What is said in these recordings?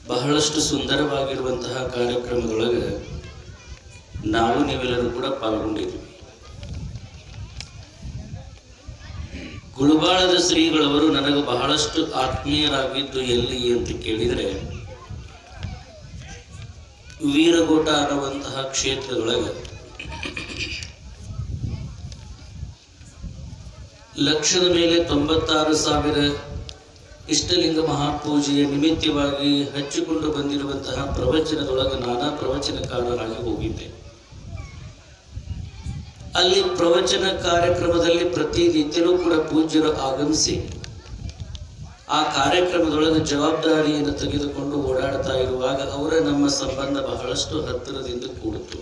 ಬಹಳಷ್ಟು ಸುಂದರವಾಗಿರುವಂತಹ ಕಾರ್ಯಕ್ರಮದೊಳಗೆ ನಾವು ನೀವೆಲ್ಲರೂ ಕೂಡ ಪಾಲ್ಗೊಂಡಿದ್ವಿ ಗುರುಬಾಳದ ಶ್ರೀಗಳವರು ನನಗೆ ಬಹಳಷ್ಟು ಆತ್ಮೀಯರಾಗಿದ್ದು ಎಲ್ಲಿ ಅಂತ ಕೇಳಿದರೆ ವೀರಗೋಟ ಅನ್ನುವಂತಹ ಕ್ಷೇತ್ರದೊಳಗೆ ಲಕ್ಷದ ಮೇಲೆ ತೊಂಬತ್ತಾರು ಸಾವಿರ ಇಷ್ಟಲಿಂಗ ಮಹಾಪೂಜೆಯ ನಿಮಿತ್ತವಾಗಿ ಹಚ್ಚಿಕೊಂಡು ಬಂದಿರುವಂತಹ ಪ್ರವಚನದೊಳಗೆ ನಾನಾ ಪ್ರವಚನಕಾರರಾಗಿ ಹೋಗಿದ್ದೆ ಅಲ್ಲಿ ಪ್ರವಚನ ಕಾರ್ಯಕ್ರಮದಲ್ಲಿ ಪ್ರತಿನಿತ್ಯನೂ ಕೂಡ ಪೂಜ್ಯರು ಆಗಮಿಸಿ ಆ ಕಾರ್ಯಕ್ರಮದೊಳಗೆ ಜವಾಬ್ದಾರಿಯನ್ನು ತೆಗೆದುಕೊಂಡು ಓಡಾಡ್ತಾ ಇರುವಾಗ ಅವರ ನಮ್ಮ ಸಂಬಂಧ ಬಹಳಷ್ಟು ಹತ್ತಿರದಿಂದ ಕೂಡಿತು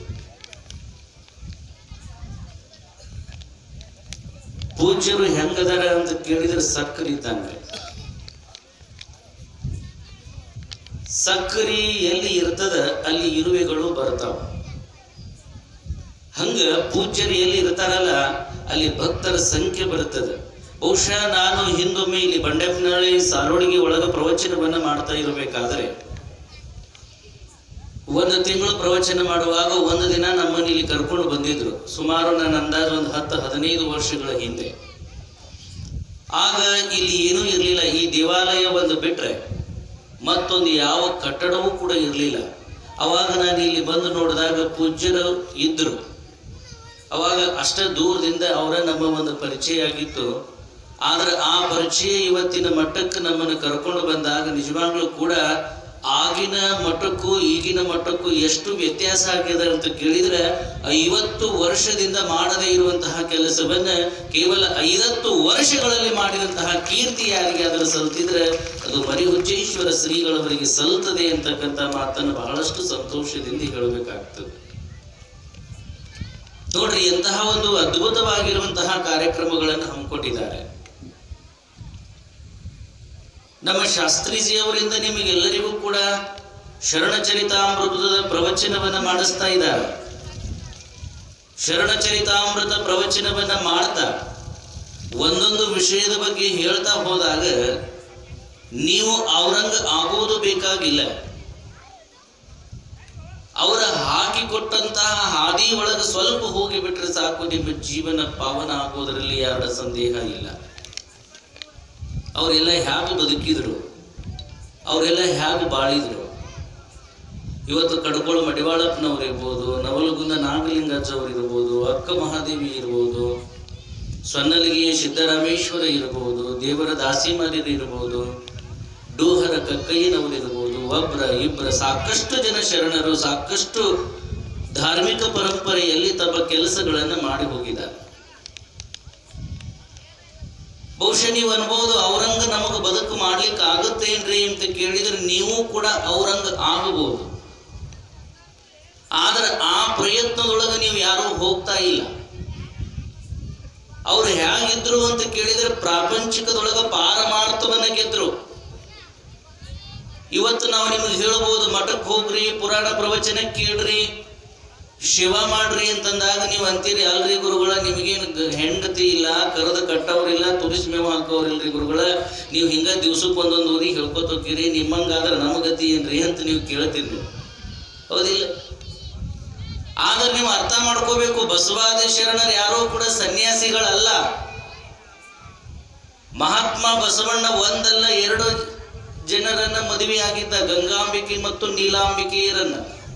ಪೂಜ್ಯರು ಹೆಂಗದಾರ ಅಂತ ಕೇಳಿದ್ರೆ ಸಕ್ಕರೆ ಇದ್ದಂಗೆ ಸಕ್ಕರೆ ಎಲ್ಲಿ ಇರ್ತದ ಅಲ್ಲಿ ಇರುವೆಗಳು ಬರ್ತಾವ ಹಂಗ ಪೂಜ್ಯರು ಎಲ್ಲಿ ಇರ್ತಾರಲ್ಲ ಅಲ್ಲಿ ಭಕ್ತರ ಸಂಖ್ಯೆ ಬರ್ತದೆ ಬಹುಶಃ ನಾನು ಹಿಂದೊಮ್ಮೆ ಇಲ್ಲಿ ಬಂಡೆಪ್ಪನಹಳ್ಳಿ ಸಾರೋಡಿಗೆ ಒಳಗ ಪ್ರವಚನವನ್ನ ಮಾಡ್ತಾ ಇರಬೇಕಾದ್ರೆ ಒಂದು ತಿಂಗಳು ಪ್ರವಚನ ಮಾಡುವಾಗ ಒಂದು ದಿನ ನಮ್ಮನ್ನು ಇಲ್ಲಿ ಕರ್ಕೊಂಡು ಬಂದಿದ್ರು ಸುಮಾರು ನನ್ನ ಅಂದಾಜು ಒಂದು ಹತ್ತು ಹದಿನೈದು ವರ್ಷಗಳ ಹಿಂದೆ ಆಗ ಇಲ್ಲಿ ಏನೂ ಇರಲಿಲ್ಲ ಈ ದೇವಾಲಯ ಒಂದು ಬಿಟ್ರೆ ಮತ್ತೊಂದು ಯಾವ ಕಟ್ಟಡವೂ ಕೂಡ ಇರಲಿಲ್ಲ ಅವಾಗ ನಾನು ಇಲ್ಲಿ ಬಂದು ನೋಡಿದಾಗ ಪೂಜ್ಯರು ಇದ್ರು ಅವಾಗ ಅಷ್ಟ ದೂರದಿಂದ ಅವರ ನಮ್ಮ ಒಂದು ಪರಿಚಯ ಆಗಿತ್ತು ಆದ್ರೆ ಆ ಪರಿಚಯ ಇವತ್ತಿನ ಮಟ್ಟಕ್ಕೆ ನಮ್ಮನ್ನು ಕರ್ಕೊಂಡು ಬಂದಾಗ ನಿಜವಾಗ್ಲೂ ಕೂಡ ಆಗಿನ ಮಟ್ಟಕ್ಕೂ ಈಗಿನ ಮಟ್ಟಕ್ಕೂ ಎಷ್ಟು ವ್ಯತ್ಯಾಸ ಆಗಿದೆ ಅಂತ ಕೇಳಿದ್ರೆ ಐವತ್ತು ವರ್ಷದಿಂದ ಮಾಡದೇ ಇರುವಂತಹ ಕೆಲಸವನ್ನ ಕೇವಲ ಐವತ್ತು ವರ್ಷಗಳಲ್ಲಿ ಮಾಡಿದಂತಹ ಕೀರ್ತಿ ಯಾರಿಗೆ ಅದರ ಸಲ್ತಿದ್ರೆ ಅದು ಮರಿಹುಚ್ಚೇಶ್ವರ ಶ್ರೀಗಳವರಿಗೆ ಸಲ್ತದೆ ಅಂತಕ್ಕಂಥ ಮಾತನ್ನು ಬಹಳಷ್ಟು ಸಂತೋಷದಿಂದ ಹೇಳಬೇಕಾಗ್ತದೆ ನೋಡ್ರಿ ಎಂತಹ ಒಂದು ಅದ್ಭುತವಾಗಿರುವಂತಹ ಕಾರ್ಯಕ್ರಮಗಳನ್ನು ಹಮ್ಮಿಕೊಂಡಿದ್ದಾರೆ ನಮ್ಮ ಶಾಸ್ತ್ರೀಜಿಯವರಿಂದ ನಿಮಗೆಲ್ಲರಿಗೂ ಕೂಡ ಶರಣಚರಿತಾಮೃತದ ಪ್ರವಚನವನ್ನ ಮಾಡಿಸ್ತಾ ಇದ್ದಾರೆ ಶರಣಚರಿತಾಮೃತ ಪ್ರವಚನವನ್ನ ಮಾಡ್ತಾ ಒಂದೊಂದು ವಿಷಯದ ಬಗ್ಗೆ ಹೇಳ್ತಾ ಹೋದಾಗ ನೀವು ಔರಂಗ ಆಗೋದು ಬೇಕಾಗಿಲ್ಲ ಅವರ ಹಾಕಿಕೊಟ್ಟಂತಹ ಹಾದಿ ಒಳಗೆ ಸ್ವಲ್ಪ ಹೋಗಿಬಿಟ್ರೆ ಸಾಕು ನಿಮ್ಮ ಜೀವನ ಪಾವನ ಆಗೋದರಲ್ಲಿ ಯಾರ ಸಂದೇಹ ಇಲ್ಲ ಅವರೆಲ್ಲ ಹೇಗೆ ಬದುಕಿದ್ರು ಅವರೆಲ್ಲ ಹೇಗೆ ಬಾಳಿದ್ರು ಇವತ್ತು ಕಡ್ಕೋಳು ಮಡಿವಾಳಪ್ಪನವ್ರು ಇರ್ಬೋದು ನವಲಗುಂದ ನಾಗಲಿಂಗಜ್ಜ ಅವ್ರು ಇರ್ಬೋದು ಅಕ್ಕ ಮಹಾದೇವಿ ಇರ್ಬೋದು ಸೊನ್ನಲಿಗೆಯ ಸಿದ್ದರಾಮೇಶ್ವರ ಇರ್ಬೋದು ದೇವರ ದಾಸಿಮಾರ್ಯರು ಇರ್ಬೋದು ಡೂಹರ ಕಕ್ಕಯ್ಯನವರು ಇರ್ಬೋದು ಒಬ್ರ ಇಬ್ಬರ ಸಾಕಷ್ಟು ಜನ ಶರಣರು ಸಾಕಷ್ಟು ಧಾರ್ಮಿಕ ಪರಂಪರೆಯಲ್ಲಿ ತಮ್ಮ ಕೆಲಸಗಳನ್ನು ಮಾಡಿ ಹೋಗಿದ್ದಾರೆ ಬಹುಶಃ ನೀವು ಅನ್ಬಹುದು ಔರಂಗ ನಮಗ ಬದುಕು ಮಾಡ್ಲಿಕ್ಕೆ ಆಗುತ್ತೇನ್ರಿ ಅಂತ ಕೇಳಿದ್ರೆ ನೀವು ಕೂಡ ಔರಂಗ ಆಗಬಹುದು ಆದ್ರೆ ಆ ಪ್ರಯತ್ನದೊಳಗೆ ನೀವು ಯಾರೂ ಹೋಗ್ತಾ ಇಲ್ಲ ಅವ್ರು ಹೇಗಿದ್ರು ಅಂತ ಕೇಳಿದ್ರೆ ಪ್ರಾಪಂಚಿಕದೊಳಗ ಪಾರಮಾರ್ಥವನ್ನ ಗೆದ್ರು ಇವತ್ತು ನಾವು ನಿಮಗೆ ಹೇಳ್ಬೋದು ಮಠಕ್ಕೆ ಹೋಗ್ರಿ ಪುರಾಣ ಪ್ರವಚನ ಕೇಳ್ರಿ ಶಿವ ಮಾಡ್ರಿ ಅಂತಂದಾಗ ನೀವು ಅಂತೀರಿ ಅಲ್ರಿ ಗುರುಗಳ ನಿಮಗೇನು ಗ- ಹೆಂಡತಿ ಇಲ್ಲ ಕರೆದ ಕಟ್ಟವ್ರಿಲ್ಲ ತುರಿಸಿ ಮೇವು ಹಾಕೋರಿಲ್ರಿ ಗುರುಗಳ ನೀವು ಹಿಂಗ ದಿವ್ಸಕ್ಕೆ ಒಂದೊಂದು ಊರಿಗೆ ಹೇಳ್ಕೊತ ಹೋಗ್ತೀರಿ ನಿಮ್ಮಂಗಾದ್ರೆ ನಮ್ಮ ಗತಿ ಏನ್ರಿ ಅಂತ ನೀವು ಕೇಳ್ತೀರಿ ನೀವು ಹೌದಿಲ್ಲ ಆದ್ರೆ ನೀವು ಅರ್ಥ ಮಾಡ್ಕೋಬೇಕು ಬಸವಾದಿ ಶರಣರು ಯಾರೋ ಕೂಡ ಸನ್ಯಾಸಿಗಳಲ್ಲ ಮಹಾತ್ಮ ಬಸವಣ್ಣ ಒಂದಲ್ಲ ಎರಡು ಜನರನ್ನ ಮದುವೆಯಾಗಿದ್ದ ಗಂಗಾಂಬಿಕೆ ಮತ್ತು ನೀಲಾಂಬಿಕೆಯರನ್ನ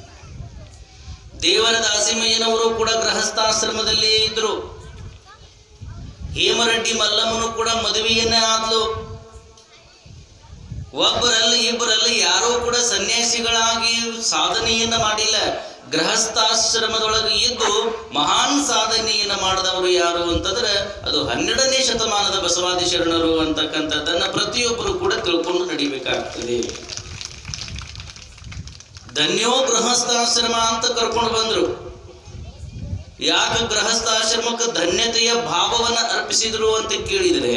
ದೇವರ ದಾಸಿಮಯ್ಯನವರು ಕೂಡ ಗೃಹಸ್ಥಾಶ್ರಮದಲ್ಲಿ ಇದ್ರು ಹೇಮರೆಡ್ಡಿ ಮಲ್ಲಮ್ಮನು ಕೂಡ ಮದುವೆಯನ್ನೇ ಆದ್ಲು ಒಬ್ಬರಲ್ಲಿ ಇಬ್ಬರಲ್ಲಿ ಯಾರೂ ಕೂಡ ಸನ್ಯಾಸಿಗಳಾಗಿ ಸಾಧನೆಯನ್ನ ಮಾಡಿಲ್ಲ ಗೃಹಸ್ಥಾಶ್ರಮದೊಳಗೆ ಇದ್ದು ಮಹಾನ್ ಸಾಧನೆಯನ್ನ ಮಾಡಿದವರು ಯಾರು ಅಂತಂದ್ರೆ ಅದು ಹನ್ನೆರಡನೇ ಶತಮಾನದ ಬಸವಾದಿ ಶರಣರು ಅಂತಕ್ಕಂಥದ್ದನ್ನ ಪ್ರತಿಯೊಬ್ಬರು ಕೂಡ ತಿಳ್ಕೊಂಡು ನಡಿಬೇಕಾಗ್ತದೆ ಧನ್ಯೋ ಗೃಹಸ್ಥಾಶ್ರಮ ಅಂತ ಕರ್ಕೊಂಡು ಬಂದ್ರು ಯಾಕೆ ಗೃಹಸ್ಥಾಶ್ರಮಕ್ಕೆ ಧನ್ಯತೆಯ ಭಾವವನ್ನ ಅರ್ಪಿಸಿದ್ರು ಅಂತ ಕೇಳಿದ್ರೆ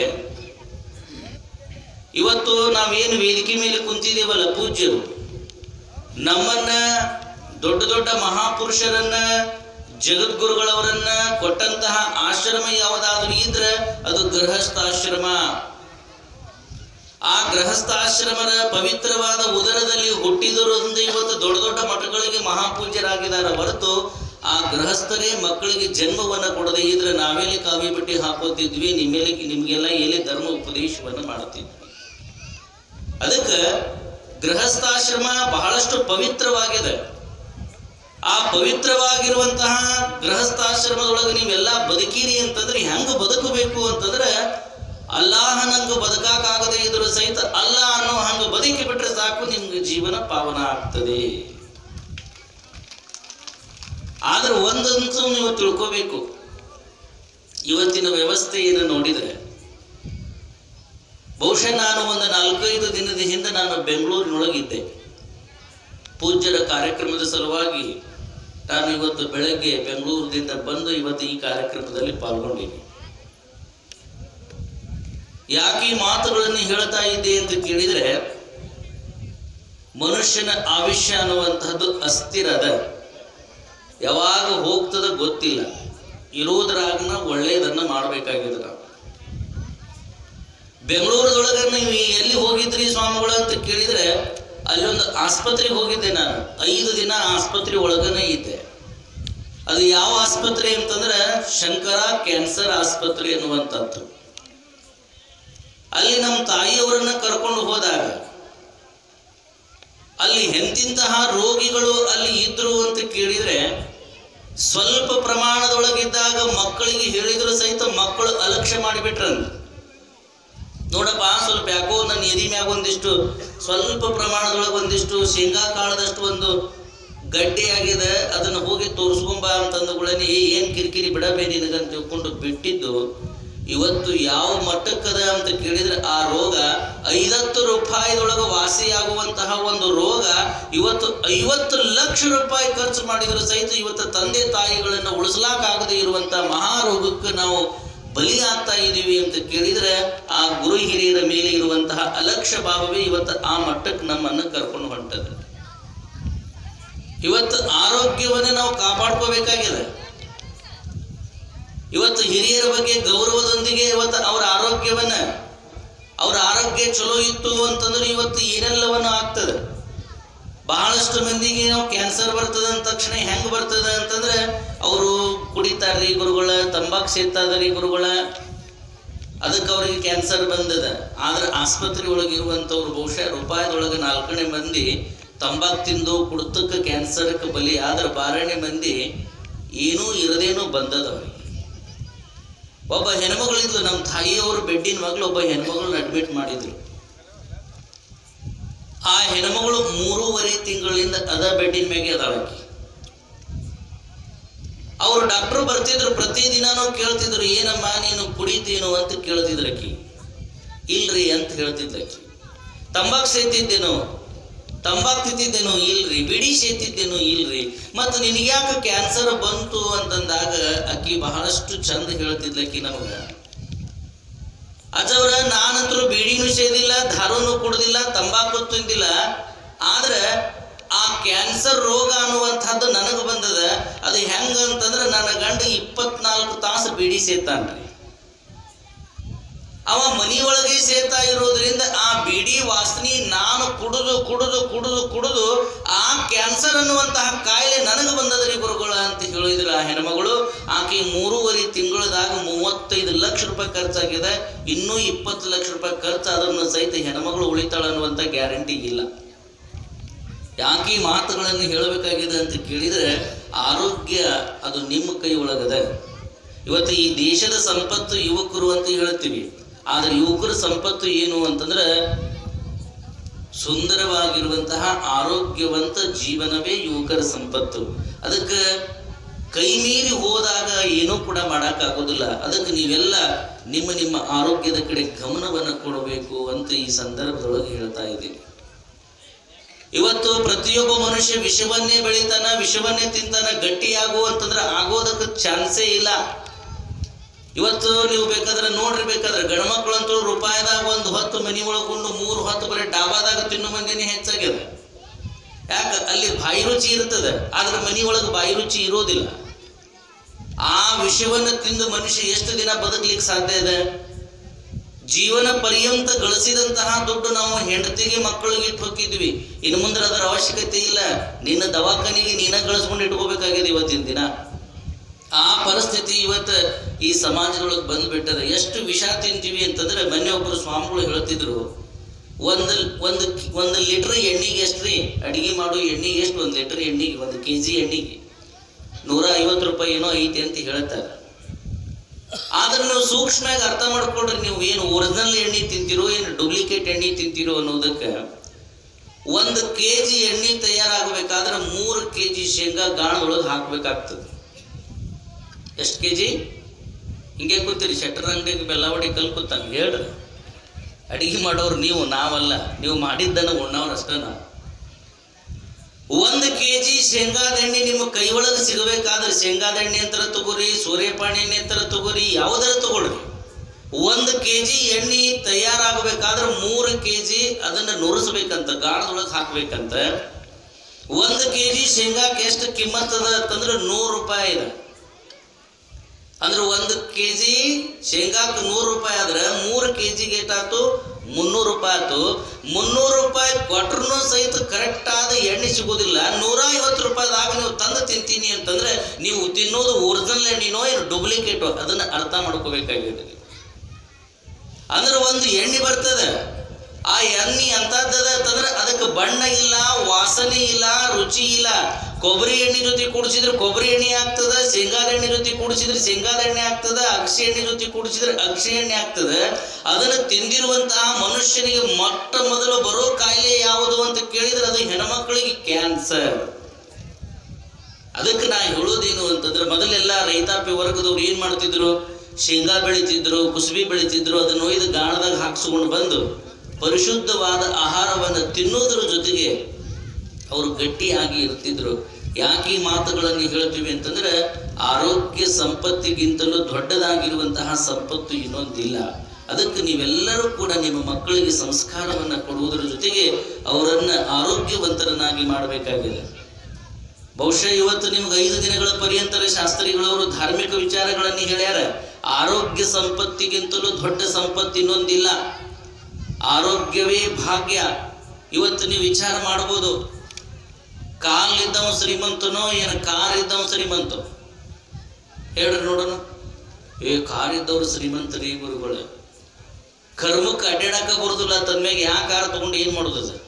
ಇವತ್ತು ನಾವೇನು ವೇದಿಕೆ ಮೇಲೆ ಕುಂತಿದ್ದೇವಲ್ಲ ಪೂಜ್ಯರು ನಮ್ಮನ್ನ ದೊಡ್ಡ ದೊಡ್ಡ ಮಹಾಪುರುಷರನ್ನ ಜಗದ್ಗುರುಗಳವರನ್ನ ಕೊಟ್ಟಂತಹ ಆಶ್ರಮ ಯಾವುದಾದ್ರೂ ಇದ್ರೆ ಅದು ಗೃಹಸ್ಥಾಶ್ರಮ ಆ ಗೃಹಸ್ಥಾಶ್ರಮದ ಪವಿತ್ರವಾದ ಉದರದಲ್ಲಿ ಹುಟ್ಟಿದರಿಂದ ಇವತ್ತು ದೊಡ್ಡ ದೊಡ್ಡ ಮಠಗಳಿಗೆ ಮಹಾಪೂಜ್ಯರಾಗಿದ್ದಾರೆ ಹೊರತು ಆ ಗೃಹಸ್ಥರೇ ಮಕ್ಕಳಿಗೆ ಜನ್ಮವನ್ನ ಕೊಡದೆ ಇದ್ರೆ ನಾವೆಲ್ಲಿ ಕಾವಿ ಬಟ್ಟೆ ಹಾಕೋತಿದ್ವಿ ನಿಮ್ಮೆಲ್ಲಿ ನಿಮ್ಗೆಲ್ಲ ಎಲ್ಲಿ ಧರ್ಮ ಉಪದೇಶವನ್ನ ಮಾಡುತ್ತಿದ್ವಿ ಅದಕ್ಕೆ ಗೃಹಸ್ಥಾಶ್ರಮ ಬಹಳಷ್ಟು ಪವಿತ್ರವಾಗಿದೆ ಆ ಪವಿತ್ರವಾಗಿರುವಂತಹ ಗೃಹಸ್ಥಾಶ್ರಮದೊಳಗೆ ನೀವೆಲ್ಲ ಬದುಕಿರಿ ಅಂತಂದ್ರೆ ಹೆಂಗ ಬದುಕಬೇಕು ಅಂತಂದ್ರೆ ಅಲ್ಲಾಹ ನಂಗೆ ಬದುಕಾಗದೆ ಇದ್ರು ಸಹಿತ ಅಲ್ಲ ಅನ್ನೋ ಹಂಗ ಬದುಕಿ ಬಿಟ್ರೆ ಸಾಕು ನಿಮ್ಗೆ ಜೀವನ ಪಾವನ ಆಗ್ತದೆ ಆದ್ರೆ ಒಂದಂತೂ ನೀವು ತಿಳ್ಕೋಬೇಕು ಇವತ್ತಿನ ವ್ಯವಸ್ಥೆಯನ್ನು ನೋಡಿದರೆ ಬಹುಶಃ ನಾನು ಒಂದು ನಾಲ್ಕೈದು ದಿನದ ಹಿಂದೆ ನಾನು ಬೆಂಗಳೂರಿನೊಳಗಿದ್ದೆ ಪೂಜ್ಯರ ಕಾರ್ಯಕ್ರಮದ ಸಲುವಾಗಿ ನಾನು ಇವತ್ತು ಬೆಳಗ್ಗೆ ಬೆಂಗಳೂರಿನಿಂದ ಬಂದು ಇವತ್ತು ಈ ಕಾರ್ಯಕ್ರಮದಲ್ಲಿ ಪಾಲ್ಗೊಂಡಿನಿ ಯಾಕೆ ಈ ಮಾತುಗಳನ್ನು ಹೇಳ್ತಾ ಇದ್ದೆ ಅಂತ ಕೇಳಿದ್ರೆ ಮನುಷ್ಯನ ಆಯುಷ್ಯ ಅನ್ನುವಂತಹದ್ದು ಅಸ್ಥಿರ ಅದ ಯಾವಾಗ ಹೋಗ್ತದ ಗೊತ್ತಿಲ್ಲ ಇರೋದ್ರಾಗನ ಒಳ್ಳೆಯದನ್ನ ಮಾಡಬೇಕಾಗಿದೆ ನಾವು ಬೆಂಗಳೂರದೊಳಗೆ ನೀವು ಎಲ್ಲಿ ಹೋಗಿದ್ರಿ ಸ್ವಾಮಿಗಳು ಅಂತ ಕೇಳಿದ್ರೆ ಅಲ್ಲೊಂದು ಆಸ್ಪತ್ರೆಗೆ ಹೋಗಿದ್ದೆ ನಾನು ಐದು ದಿನ ಆಸ್ಪತ್ರೆ ಒಳಗನೆ ಇದ್ದೆ ಅದು ಯಾವ ಆಸ್ಪತ್ರೆ ಅಂತಂದ್ರೆ ಶಂಕರ ಕ್ಯಾನ್ಸರ್ ಆಸ್ಪತ್ರೆ ಅನ್ನುವಂಥದ್ದು ಅಲ್ಲಿ ನಮ್ಮ ತಾಯಿಯವರನ್ನ ಕರ್ಕೊಂಡು ಹೋದಾಗ ಅಲ್ಲಿ ಎಂತಿಂತಹ ರೋಗಿಗಳು ಅಲ್ಲಿ ಇದ್ರು ಅಂತ ಕೇಳಿದ್ರೆ ಸ್ವಲ್ಪ ಪ್ರಮಾಣದೊಳಗಿದ್ದಾಗ ಮಕ್ಕಳಿಗೆ ಹೇಳಿದ್ರು ಸಹಿತ ಮಕ್ಕಳು ಅಲಕ್ಷ್ಯ ಮಾಡಿಬಿಟ್ರಂತ ನೋಡಪ್ಪ ಸ್ವಲ್ಪ ಯಾಕೋ ನನ್ನ ಎದಿ ಮ್ಯಾಗ ಒಂದಿಷ್ಟು ಸ್ವಲ್ಪ ಪ್ರಮಾಣದೊಳಗೆ ಒಂದಿಷ್ಟು ಶೇಂಗಾ ಕಾಳದಷ್ಟು ಒಂದು ಗಡ್ಡೆ ಆಗಿದೆ ಅದನ್ನು ಹೋಗಿ ತೋರಿಸ್ಕೊಂಬ ಅಂತಂದುಗಳೇ ಏನು ಕಿರಿಕಿರಿ ಬಿಡಬೇ ನಿನಗಂತ ತಿಳ್ಕೊಂಡು ಬಿಟ್ಟಿದ್ದು ಇವತ್ತು ಯಾವ ಮಟ್ಟಕ್ಕದ ಅಂತ ಕೇಳಿದ್ರೆ ಆ ರೋಗ ಐವತ್ತು ರೂಪಾಯಿದೊಳಗೆ ವಾಸಿಯಾಗುವಂತಹ ಒಂದು ರೋಗ ಇವತ್ತು ಐವತ್ತು ಲಕ್ಷ ರೂಪಾಯಿ ಖರ್ಚು ಮಾಡಿದ್ರು ಸಹಿತ ಇವತ್ತು ತಂದೆ ತಾಯಿಗಳನ್ನು ಉಳಿಸಲಾಗದೆ ಇರುವಂತಹ ಮಹಾರೋಗಕ್ಕೆ ನಾವು ಬಲಿ ಆಗ್ತಾ ಇದ್ದೀವಿ ಅಂತ ಕೇಳಿದ್ರೆ ಆ ಗುರು ಹಿರಿಯರ ಮೇಲೆ ಇರುವಂತಹ ಅಲಕ್ಷ್ಯ ಭಾವವೇ ಇವತ್ತು ಆ ಮಟ್ಟಕ್ಕೆ ನಮ್ಮನ್ನು ಕರ್ಕೊಂಡು ಹೊಂಟದ ಇವತ್ತು ಆರೋಗ್ಯವನ್ನ ನಾವು ಕಾಪಾಡ್ಕೋಬೇಕಾಗಿದೆ ಇವತ್ತು ಹಿರಿಯರ ಬಗ್ಗೆ ಗೌರವದೊಂದಿಗೆ ಇವತ್ತು ಅವರ ಆರೋಗ್ಯವನ್ನ ಅವ್ರ ಆರೋಗ್ಯ ಚಲೋ ಇತ್ತು ಅಂತಂದ್ರೆ ಇವತ್ತು ಏನೆಲ್ಲವನ್ನು ಆಗ್ತದೆ ಬಹಳಷ್ಟು ಮಂದಿಗೆ ನಾವು ಕ್ಯಾನ್ಸರ್ ಬರ್ತದೆ ಅಂದ ತಕ್ಷಣ ಹೆಂಗ್ ಬರ್ತದೆ ಅಂತಂದ್ರೆ ಅವರು ಕುಡಿತಾರ್ರಿ ಗುರುಗಳ ತಂಬಾಕು ಸೇತಾದ್ರಿ ಗುರುಗಳ ಅದಕ್ಕೆ ಅವರಿಗೆ ಕ್ಯಾನ್ಸರ್ ಬಂದದ ಆದ್ರೆ ಆಸ್ಪತ್ರೆ ಒಳಗೆ ಇರುವಂಥವ್ರು ಬಹುಶಃ ರೂಪಾಯಿದೊಳಗೆ ನಾಲ್ಕನೇ ಮಂದಿ ತಂಬಾಕು ತಿಂದು ಕುಡ್ತಕ್ಕೆ ಕ್ಯಾನ್ಸರ್ಕ್ಕೆ ಬಲಿ ಆದ್ರೆ ಬಾರನೇ ಮಂದಿ ಏನೂ ಇರದೇನೂ ಬಂದದ ಅವ್ರಿಗೆ ಒಬ್ಬ ಹೆಣ್ಮಗಳಿದ್ಲು ನಮ್ಮ ತಾಯಿಯವರು ಬೆಡ್ಡಿನ ಮಗಳು ಒಬ್ಬ ಹೆಣ್ಮಗಳನ್ನ ಅಡ್ಮಿಟ್ ಮಾಡಿದ್ರು ಆ ಹೆಣ್ಮಗಳು ಮೂರುವರೆ ತಿಂಗಳಿಂದ ಅದ ಬೆಡ್ಡಿನ ಮ್ಯಾಗೆ ಅದಾಳಕಿ ಅವರು ಡಾಕ್ಟರ್ ಬರ್ತಿದ್ರು ಪ್ರತಿದಿನಾನು ಕೇಳ್ತಿದ್ರು ಏನಮ್ಮ ನೀನು ಕುಡಿತೀನೋ ಅಂತ ಕೇಳ್ತಿದ್ರಕಿ ಇಲ್ರಿ ಅಂತ ಹೇಳ್ತಿದ್ಲಕಿ ತಂಬಾಕು ಸೇತಿದ್ದೇನೋ ತಂಬಾಕು ತಿಂತಿದ್ದೇನೋ ಇಲ್ರಿ ಬಿಡಿ ಸೇತಿದ್ದೇನೋ ಇಲ್ರಿ ಮತ್ತು ನಿನಗ್ಯಾಕೆ ಕ್ಯಾನ್ಸರ್ ಬಂತು ಅಂತಂದಾಗ ಅಕ್ಕಿ ಬಹಳಷ್ಟು ಚಂದ ಹೇಳ್ತಿದ್ಲಕ್ಕಿ ನಮಗ ಅಜವ್ರ ನಾನಂತರೂ ಬೀಡಿನೂ ಸೇದಿಲ್ಲ ದಾರುನು ಕುಡ್ದಿಲ್ಲ ತಂಬಾಕು ತಿಂದಿಲ್ಲ ಆದ್ರೆ ಆ ಕ್ಯಾನ್ಸರ್ ರೋಗ ಅನ್ನುವಂಥದ್ದು ನನಗೆ ಬಂದದ ಅದು ಹೆಂಗ ಅಂತಂದ್ರೆ ನನ್ನ ಗಂಡ ಇಪ್ಪತ್ನಾಲ್ಕು ತಾಸು ಬೀಡಿ ಸೇತಾನ್ರಿ ಅವ ಮನಿಯೊಳಗೆ ಸೇತಾ ಇರೋದ್ರಿಂದ ಆ ಬಿಡಿ ವಾಸನೆ ನಾನು ಕುಡಿದು ಕುಡಿದು ಕುಡಿದು ಕುಡಿದು ಆ ಕ್ಯಾನ್ಸರ್ ಅನ್ನುವಂತಹ ಕಾಯಿಲೆ ನನಗೆ ಬಂದದ್ರಿ ಗುರುಗಳ ಅಂತ ಹೇಳಿದ್ರು ಆ ಹೆಣ್ಮಗಳು ಆಕೆ ಮೂರುವರೆ ತಿಂಗಳದಾಗ ಮೂವತ್ತೈದು ಲಕ್ಷ ರೂಪಾಯಿ ಖರ್ಚಾಗಿದೆ ಇನ್ನೂ ಇಪ್ಪತ್ತು ಲಕ್ಷ ರೂಪಾಯಿ ಖರ್ಚಾದ್ರೂ ಸಹಿತ ಹೆಣ್ಮಗಳು ಉಳಿತಾಳ ಅನ್ನುವಂಥ ಗ್ಯಾರಂಟಿ ಇಲ್ಲ ಯಾಕೆ ಈ ಮಾತುಗಳನ್ನು ಹೇಳಬೇಕಾಗಿದೆ ಅಂತ ಕೇಳಿದರೆ ಆರೋಗ್ಯ ಅದು ನಿಮ್ಮ ಕೈ ಒಳಗದ ಇವತ್ತು ಈ ದೇಶದ ಸಂಪತ್ತು ಯುವಕರು ಅಂತ ಹೇಳ್ತೀವಿ ಆದರೆ ಯುವಕರ ಸಂಪತ್ತು ಏನು ಅಂತಂದ್ರೆ ಸುಂದರವಾಗಿರುವಂತಹ ಆರೋಗ್ಯವಂತ ಜೀವನವೇ ಯುವಕರ ಸಂಪತ್ತು ಅದಕ್ಕೆ ಕೈ ಮೀರಿ ಹೋದಾಗ ಏನೂ ಕೂಡ ಮಾಡೋಕ್ಕಾಗೋದಿಲ್ಲ ಅದಕ್ಕೆ ನೀವೆಲ್ಲ ನಿಮ್ಮ ನಿಮ್ಮ ಆರೋಗ್ಯದ ಕಡೆ ಗಮನವನ್ನು ಕೊಡಬೇಕು ಅಂತ ಈ ಸಂದರ್ಭದೊಳಗೆ ಹೇಳ್ತಾ ಇದ್ದೀನಿ ಇವತ್ತು ಪ್ರತಿಯೊಬ್ಬ ಮನುಷ್ಯ ವಿಷವನ್ನೇ ಬೆಳಿತಾನ ವಿಷವನ್ನೇ ತಿಂತಾನ ಗಟ್ಟಿಯಾಗು ಅಂತಂದ್ರೆ ಆಗೋದಕ್ಕೆ ಚಾನ್ಸೇ ಇಲ್ಲ ಇವತ್ತು ನೀವು ಬೇಕಾದ್ರೆ ನೋಡ್ರಿ ಬೇಕಾದ್ರೆ ಗಂಡ್ಮಕ್ಳು ಅಂತೂ ರೂಪಾಯಿದಾಗ ಒಂದು ಹೊತ್ತು ಮನಿ ಒಳಕೊಂಡು ಮೂರು ಹೊತ್ತು ಬರೀ ಡಾಬಾದಾಗ ತಿನ್ನೋ ಮಂದಿನೇ ಹೆಚ್ಚಾಗ್ಯದ ಯಾಕೆ ಅಲ್ಲಿ ಬಾಯಿ ರುಚಿ ಇರ್ತದೆ ಆದ್ರೆ ಮನಿ ಒಳಗೆ ಬಾಯಿ ರುಚಿ ಇರೋದಿಲ್ಲ ಆ ವಿಷಯವನ್ನು ತಿಂದು ಮನುಷ್ಯ ಎಷ್ಟು ದಿನ ಬದುಕಲಿಕ್ಕೆ ಸಾಧ್ಯ ಇದೆ ಜೀವನ ಪರ್ಯಂತ ಗಳಿಸಿದಂತಹ ದುಡ್ಡು ನಾವು ಹೆಂಡತಿಗೆ ಮಕ್ಕಳಿಗೆ ಇಟ್ಟು ಹೋಗಿದ್ವಿ ಇನ್ನು ಮುಂದೆ ಅದರ ಅವಶ್ಯಕತೆ ಇಲ್ಲ ನಿನ್ನ ದವಾಖಾನಿಗೆ ನೀನ ಗಳಿಸ್ಕೊಂಡು ಇಟ್ಕೋಬೇಕಾಗಿದೆ ಇವತ್ತಿನ ದಿನ ಆ ಪರಿಸ್ಥಿತಿ ಇವತ್ತು ಈ ಸಮಾಜದೊಳಗೆ ಬಂದ್ಬಿಟ್ಟದ ಎಷ್ಟು ವಿಷ ತಿಂತೀವಿ ಅಂತಂದ್ರೆ ಮೊನ್ನೆ ಒಬ್ಬರು ಸ್ವಾಮಿಗಳು ಹೇಳ್ತಿದ್ರು ಒಂದು ಒಂದು ಒಂದು ಲೀಟರ್ ಎಣ್ಣೆಗೆ ಎಷ್ಟು ರೀ ಅಡಿಗೆ ಮಾಡೋ ಎಣ್ಣೆಗೆ ಎಷ್ಟು ಒಂದು ಲೀಟರ್ ಎಣ್ಣೆಗೆ ಒಂದು ಕೆ ಜಿ ಎಣ್ಣೆಗೆ ನೂರ ಐವತ್ತು ರೂಪಾಯಿ ಏನೋ ಐತಿ ಅಂತ ಹೇಳ್ತಾರೆ ಆದ್ರೆ ನೀವು ಸೂಕ್ಷ್ಮವಾಗಿ ಅರ್ಥ ಮಾಡ್ಕೊಳ್ರಿ ನೀವು ಏನು ಒರಿಜಿನಲ್ ಎಣ್ಣೆ ತಿಂತೀರೋ ಏನು ಡೂಪ್ಲಿಕೇಟ್ ಎಣ್ಣೆ ತಿಂತೀರೋ ಅನ್ನೋದಕ್ಕೆ ಒಂದು ಕೆ ಜಿ ಎಣ್ಣೆ ತಯಾರಾಗಬೇಕಾದ್ರೆ ಮೂರು ಕೆ ಜಿ ಶೇಂಗಾ ಗಾಣದೊಳಗೆ ಹಾಕ್ಬೇಕಾಗ್ತದೆ ಎಷ್ಟು ಕೆ ಜಿ ಹಿಂಗೆ ಕೂತೀರಿ ಶೆಟ್ಟರ್ ಅಂಗಡಿಗೆ ಬೆಲ್ಲವಡಿ ಕಲ್ಕುತ್ತಾನೆ ಹೇಳ್ರಿ ಅಡಿಗೆ ಮಾಡೋರು ನೀವು ನಾವಲ್ಲ ನೀವು ಮಾಡಿದ್ದನ್ನು ಉಣ್ಣವ್ರು ಅಷ್ಟೇ ನಾವು ಒಂದು ಕೆ ಜಿ ಶೇಂಗಾದ ಎಣ್ಣೆ ನಿಮ್ಮ ಕೈ ಒಳಗೆ ಸಿಗಬೇಕಾದ್ರೆ ಶೇಂಗಾದ ಎಣ್ಣೆ ಅಂತರ ತಗೋರಿ ಸೂರ್ಯಪಾಣಿ ಎಣ್ಣೆ ಅಂತರ ತಗೋರಿ ಯಾವುದರ ತಗೊಳ್ರಿ ಒಂದು ಕೆ ಜಿ ಎಣ್ಣೆ ತಯಾರಾಗಬೇಕಾದ್ರೆ ಮೂರು ಕೆ ಜಿ ಅದನ್ನು ನುರಿಸ್ಬೇಕಂತ ಗಾಣದೊಳಗೆ ಹಾಕ್ಬೇಕಂತ ಒಂದು ಕೆ ಜಿ ಶೇಂಗಾಕ್ಕೆ ಎಷ್ಟು ಕಿಮ್ಮತ್ತದ ಅಂತಂದ್ರೆ ನೂರು ರೂಪಾಯಿ ಇದೆ ಅಂದ್ರೆ ಒಂದು ಕೆ ಜಿ ಶೇಂಗಾಕ್ಕೆ ನೂರು ರೂಪಾಯಿ ಆದ್ರೆ ಮೂರು ಕೆ ಜಿಗೆ ಎಷ್ಟಾಯ್ತು ಮುನ್ನೂರು ರೂಪಾಯಿ ಆಯ್ತು ಮುನ್ನೂರು ರೂಪಾಯಿ ಕೊಟ್ರು ಸಹಿತ ಕರೆಕ್ಟ್ ಆದ ಎಣ್ಣೆ ಸಿಗೋದಿಲ್ಲ ನೂರ ಐವತ್ತು ರೂಪಾಯಿದಾಗ ನೀವು ತಂದು ತಿಂತೀನಿ ಅಂತಂದ್ರೆ ನೀವು ತಿನ್ನೋದು ಒರಿಜಿನಲ್ ಎಣ್ಣೆನೋ ಏನು ಡೂಪ್ಲಿಕೇಟೋ ಅದನ್ನ ಅರ್ಥ ಮಾಡ್ಕೋಬೇಕಾಗಿದೆ ಅಂದ್ರೆ ಒಂದು ಎಣ್ಣೆ ಬರ್ತದೆ ಆ ಎಣ್ಣೆ ಎಂಥದ್ದದ ಅಂತಂದ್ರೆ ಅದಕ್ಕೆ ಬಣ್ಣ ಇಲ್ಲ ವಾಸನೆ ಇಲ್ಲ ರುಚಿ ಇಲ್ಲ ಕೊಬ್ಬರಿ ಎಣ್ಣೆ ಜೊತೆ ಕೂಡಿಸಿದ್ರೆ ಕೊಬ್ಬರಿ ಎಣ್ಣೆ ಆಗ್ತದ ಶೇಂಗಾದ ಎಣ್ಣೆ ಜೊತೆ ಕೂಡಿಸಿದ್ರೆ ಶೇಂಗಾದ ಎಣ್ಣೆ ಆಗ್ತದ ಅಕ್ಷಿ ಎಣ್ಣೆ ಜೊತೆ ಕೂಡಿಸಿದ್ರೆ ಅಕ್ಷಿ ಎಣ್ಣೆ ಆಗ್ತದೆ ಅದನ್ನು ತಿಂದಿರುವಂತಹ ಮನುಷ್ಯನಿಗೆ ಮೊಟ್ಟ ಮೊದಲು ಬರೋ ಕಾಯಿಲೆ ಯಾವುದು ಅಂತ ಕೇಳಿದ್ರೆ ಅದು ಹೆಣ್ಮಕ್ಳಿಗೆ ಕ್ಯಾನ್ಸರ್ ಅದಕ್ಕೆ ನಾ ಹೇಳೋದೇನು ಅಂತಂದ್ರೆ ಮೊದಲೆಲ್ಲ ರೈತಾಪಿ ವರ್ಗದವ್ರು ಏನ್ ಮಾಡ್ತಿದ್ರು ಶೇಂಗಾ ಬೆಳಿತಿದ್ರು ಕುಸುಬಿ ಬೆಳಿತಿದ್ರು ಅದನ್ನ ಒಯ್ದು ಗಾಣದಾಗ ಹಾಕ್ಸ್ಕೊಂಡು ಬಂದು ಪರಿಶುದ್ಧವಾದ ಆಹಾರವನ್ನು ತಿನ್ನೋದ್ರ ಜೊತೆಗೆ ಅವರು ಗಟ್ಟಿಯಾಗಿ ಇರ್ತಿದ್ರು ಯಾಕೆ ಈ ಮಾತುಗಳನ್ನು ಹೇಳ್ತೀವಿ ಅಂತಂದ್ರೆ ಆರೋಗ್ಯ ಸಂಪತ್ತಿಗಿಂತಲೂ ದೊಡ್ಡದಾಗಿರುವಂತಹ ಸಂಪತ್ತು ಇನ್ನೊಂದಿಲ್ಲ ಅದಕ್ಕೆ ನೀವೆಲ್ಲರೂ ಕೂಡ ನಿಮ್ಮ ಮಕ್ಕಳಿಗೆ ಸಂಸ್ಕಾರವನ್ನು ಕೊಡುವುದರ ಜೊತೆಗೆ ಅವರನ್ನ ಆರೋಗ್ಯವಂತರನ್ನಾಗಿ ಮಾಡಬೇಕಾಗಿದೆ ಬಹುಶಃ ಇವತ್ತು ನಿಮ್ಗೆ ಐದು ದಿನಗಳ ಪರ್ಯಂತರ ಶಾಸ್ತ್ರಿಗಳವರು ಧಾರ್ಮಿಕ ವಿಚಾರಗಳನ್ನು ಹೇಳ್ಯಾರ ಆರೋಗ್ಯ ಸಂಪತ್ತಿಗಿಂತಲೂ ದೊಡ್ಡ ಸಂಪತ್ತು ಇನ್ನೊಂದಿಲ್ಲ ಆರೋಗ್ಯವೇ ಭಾಗ್ಯ ಇವತ್ತು ನೀವು ವಿಚಾರ ಮಾಡ್ಬೋದು ಕಾಲಿದ್ದವ ಶ್ರೀಮಂತನೋ ಏನು ಕಾರ್ ಇದ್ದವ ಶ್ರೀಮಂತ ಹೇಳ್ರಿ ನೋಡೋಣ ಏ ಕಾರ್ ಇದ್ದವ್ರು ಶ್ರೀಮಂತರಿ ಗುರುಗಳು ಕರ್ಮಕ್ಕೆ ಅಡ್ಡಾಡಕ ಬರುದಿಲ್ಲ ತಂದ್ಮ್ಯಾಗ ಯಾ ಕಾರ್ ತಗೊಂಡು ಏನು ಮಾಡೋದು ಅದು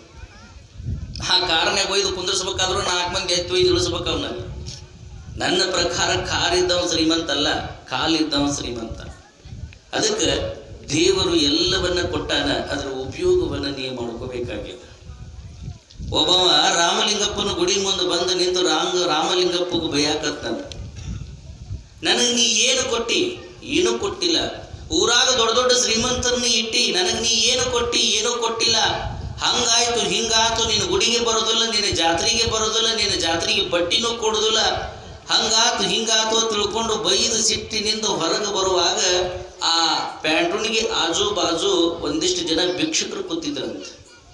ಆ ಕಾರ್ನ್ಯಾಗ ಒಯ್ದು ಕುಂದಿರ್ಸ್ಬೇಕಾದ್ರೂ ನಾಲ್ಕು ಮಂದಿ ಎತ್ತಿ ಒಯ್ದು ಇಳಿಸ್ಬೇಕು ಅವನ್ನ ನನ್ನ ಪ್ರಕಾರ ಕಾರ್ ಇದ್ದವ ಶ್ರೀಮಂತ ಅಲ್ಲ ಕಾಲಿದ್ದವ ಶ್ರೀಮಂತ ಅದಕ್ಕೆ ದೇವರು ಎಲ್ಲವನ್ನ ಕೊಟ್ಟಾನ ಅದರ ಉಪಯೋಗವನ್ನ ನೀವು ಮಾಡ್ಕೋಬೇಕಾಗಿದೆ ಒಬ್ಬವ ರಾಮಲಿಂಗಪ್ಪನ ಗುಡಿ ಮುಂದೆ ಬಂದು ನಿಂತು ರಾಂಗ ರಾಮಲಿಂಗಪ್ಪಗೆ ಬೈಯಾಕತ್ತಾನ ನನಗೆ ನೀ ಏನು ಕೊಟ್ಟಿ ಏನೂ ಕೊಟ್ಟಿಲ್ಲ ಊರಾಗ ದೊಡ್ಡ ದೊಡ್ಡ ಶ್ರೀಮಂತರನ್ನ ಇಟ್ಟಿ ನನಗೆ ನೀ ಏನು ಕೊಟ್ಟಿ ಏನೂ ಕೊಟ್ಟಿಲ್ಲ ಹಂಗಾಯ್ತು ಹಿಂಗಾಯ್ತು ನೀನು ಗುಡಿಗೆ ಬರೋದಿಲ್ಲ ನಿನ್ನ ಜಾತ್ರೆಗೆ ಬರೋದಿಲ್ಲ ನಿನ್ನ ಜಾತ್ರೆಗೆ ಬಟ್ಟಿನೂ ಕೊಡೋದಿಲ್ಲ ಹಂಗಾತು ಹಿಂಗಾತು ಅಂತ ತಿಳ್ಕೊಂಡು ಬೈದು ಸಿಟ್ಟಿನಿಂದ ಹೊರಗೆ ಬರುವಾಗ ಆ ಪ್ಯಾಂಟೂನಿಗೆ ಆಜು ಬಾಜು ಒಂದಿಷ್ಟು ಜನ ಭಿಕ್ಷುಕರು ಕೂತಿದ್ರಂತೆ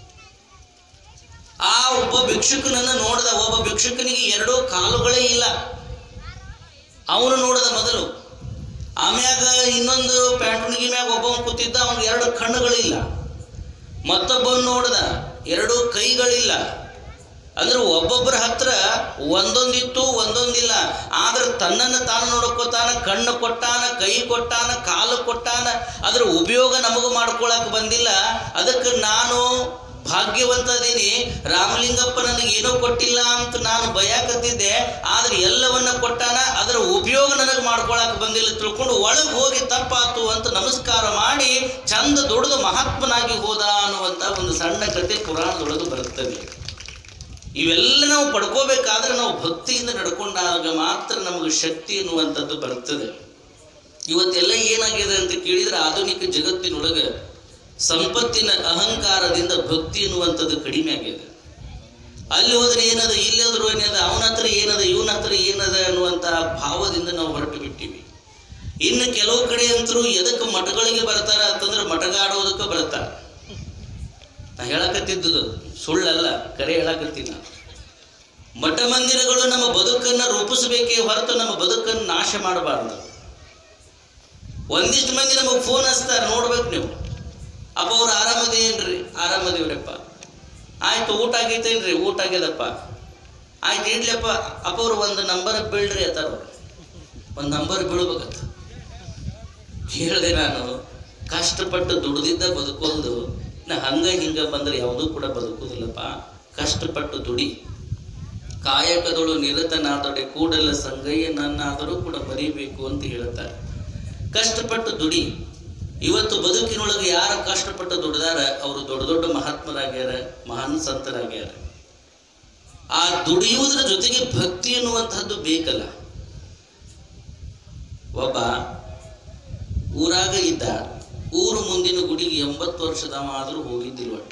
ಆ ಒಬ್ಬ ಭಿಕ್ಷುಕನನ್ನ ನೋಡಿದ ಒಬ್ಬ ಭಿಕ್ಷುಕನಿಗೆ ಎರಡೂ ಕಾಲುಗಳೇ ಇಲ್ಲ ಅವನು ನೋಡಿದ ಮೊದಲು ಆಮ್ಯಾಗ ಇನ್ನೊಂದು ಪ್ಯಾಂಟುಣಿಗೆ ಮ್ಯಾಗ ಒಬ್ಬ ಕೂತಿದ್ದ ಅವನಿಗೆ ಎರಡು ಕಣ್ಣುಗಳಿಲ್ಲ ಮತ್ತೊಬ್ಬನ್ ನೋಡ್ದ ಎರಡು ಕೈಗಳಿಲ್ಲ ಅಂದ್ರೆ ಒಬ್ಬೊಬ್ಬರ ಹತ್ರ ಒಂದೊಂದಿತ್ತು ಒಂದೊಂದಿಲ್ಲ ಆದ್ರೆ ತನ್ನನ್ನು ತಾನು ನೋಡ್ಕೋತಾನ ಕಣ್ಣು ಕೊಟ್ಟಾನ ಕೈ ಕೊಟ್ಟಾನ ಕಾಲು ಕೊಟ್ಟಾನ ಅದ್ರ ಉಪಯೋಗ ನಮಗೂ ಮಾಡ್ಕೊಳಕ್ ಬಂದಿಲ್ಲ ಅದಕ್ಕೆ ನಾನು ಭಾಗ್ಯವಂತ ಅದೀನಿ ರಾಮಲಿಂಗಪ್ಪ ನನಗೆ ಏನೂ ಕೊಟ್ಟಿಲ್ಲ ಅಂತ ನಾನು ಭಯಕತ್ತಿದ್ದೆ ಆದ್ರೆ ಎಲ್ಲವನ್ನ ಕೊಟ್ಟಾನ ಅದರ ಉಪಯೋಗ ನನಗೆ ಮಾಡ್ಕೊಳಕ್ ಬಂದಿಲ್ಲ ತಿಳ್ಕೊಂಡು ಒಳಗೆ ಹೋಗಿ ತಪ್ಪಾತು ಅಂತ ನಮಸ್ಕಾರ ಮಾಡಿ ಚಂದ ದುಡಿದು ಮಹಾತ್ಮನಾಗಿ ಹೋದ ಅನ್ನುವಂತ ಒಂದು ಸಣ್ಣ ಕತೆ ಪುರಾಣದೊಳಗೆ ಬರುತ್ತದೆ ಇವೆಲ್ಲ ನಾವು ಪಡ್ಕೋಬೇಕಾದ್ರೆ ನಾವು ಭಕ್ತಿಯಿಂದ ನಡ್ಕೊಂಡಾಗ ಮಾತ್ರ ನಮಗೆ ಶಕ್ತಿ ಎನ್ನುವಂಥದ್ದು ಬರ್ತದೆ ಇವತ್ತೆಲ್ಲ ಏನಾಗಿದೆ ಅಂತ ಕೇಳಿದ್ರೆ ಆಧುನಿಕ ಜಗತ್ತಿನೊಳಗೆ ಸಂಪತ್ತಿನ ಅಹಂಕಾರದಿಂದ ಭಕ್ತಿ ಎನ್ನುವಂಥದ್ದು ಕಡಿಮೆ ಆಗಿದೆ ಅಲ್ಲಿ ಹೋದ್ರೆ ಏನದ ಇಲ್ಲಿ ಹೋದ್ರು ಏನದ ಅವನ ಹತ್ರ ಏನದ ಇವನ ಹತ್ರ ಏನದ ಅನ್ನುವಂಥ ಭಾವದಿಂದ ನಾವು ಹೊರಟು ಬಿಟ್ಟಿವಿ ಇನ್ನು ಕೆಲವು ಕಡೆ ಅಂತರೂ ಎದಕ್ಕೆ ಮಠಗಳಿಗೆ ಬರ್ತಾರ ಅಂತಂದ್ರೆ ಮಠಗಾಡೋದಕ್ಕೆ ಬರ್ತಾರ ನಾ ಹೇಳಕತ್ತಿದ್ದು ಸುಳ್ಳಲ್ಲ ಕರೆ ಹೇಳಕತ್ತೀನಿ ನಾನು ಮಠ ಮಂದಿರಗಳು ನಮ್ಮ ಬದುಕನ್ನು ರೂಪಿಸಬೇಕೇ ಹೊರತು ನಮ್ಮ ಬದುಕನ್ನು ನಾಶ ಮಾಡಬಾರ್ದು ಒಂದಿಷ್ಟು ಮಂದಿ ನಮಗೆ ಫೋನ್ ಹಚ್ತಾರೆ ನೋಡ್ಬೇಕು ನೀವು ಅಪ್ಪ ಅವ್ರು ಆರಾಮದೇನ್ರಿ ಆರಾಮದೇವ್ರಪ್ಪ ಆಯ್ತು ಊಟ ಆಗೈತೇನ್ರಿ ಊಟ ಆಗ್ಯದಪ್ಪ ಆಯ್ತು ಇಡ್ಲಪ್ಪ ಅಪ್ಪ ಅವ್ರು ಒಂದು ನಂಬರ್ ಬೀಳ್ರಿ ಅತ್ತಾರ ಅವ್ರು ಒಂದು ನಂಬರ್ ಬೀಳ್ಬೇಕಂತ ಹೇಳಿದೆ ನಾನು ಕಷ್ಟಪಟ್ಟು ದುಡ್ದಿದ್ದ ಬದುಕೋದು ನಾ ಹಂಗ ಹಿಂಗ ಬಂದ್ರೆ ಯಾವುದೂ ಕೂಡ ಬದುಕುವುದಿಲ್ಲಪ್ಪ ಕಷ್ಟಪಟ್ಟು ದುಡಿ ಕಾಯಕದಳು ನಿರತನಾದೊಡೆ ಕೂಡಲ ಸಂಗಯ್ಯ ನನ್ನಾದರೂ ಕೂಡ ಮರಿಬೇಕು ಅಂತ ಹೇಳುತ್ತಾರೆ ಕಷ್ಟಪಟ್ಟು ದುಡಿ ಇವತ್ತು ಬದುಕಿನೊಳಗೆ ಯಾರು ಕಷ್ಟಪಟ್ಟು ದುಡಿದಾರ ಅವರು ದೊಡ್ಡ ದೊಡ್ಡ ಮಹಾತ್ಮರಾಗ್ಯಾರ ಮಹಾನ್ ಸಂತರಾಗ್ಯಾರ ಆ ದುಡಿಯುವುದರ ಜೊತೆಗೆ ಭಕ್ತಿ ಎನ್ನುವಂತಹದ್ದು ಬೇಕಲ್ಲ ಒಬ್ಬ ಊರಾಗ ಇದ್ದ ಊರು ಮುಂದಿನ ಗುಡಿಗೆ ಎಂಬತ್ತು ವರ್ಷದವ ಆದರೂ ಹೋಗಿದ್ದಿಲ್ಲ ಒಟ್ಟ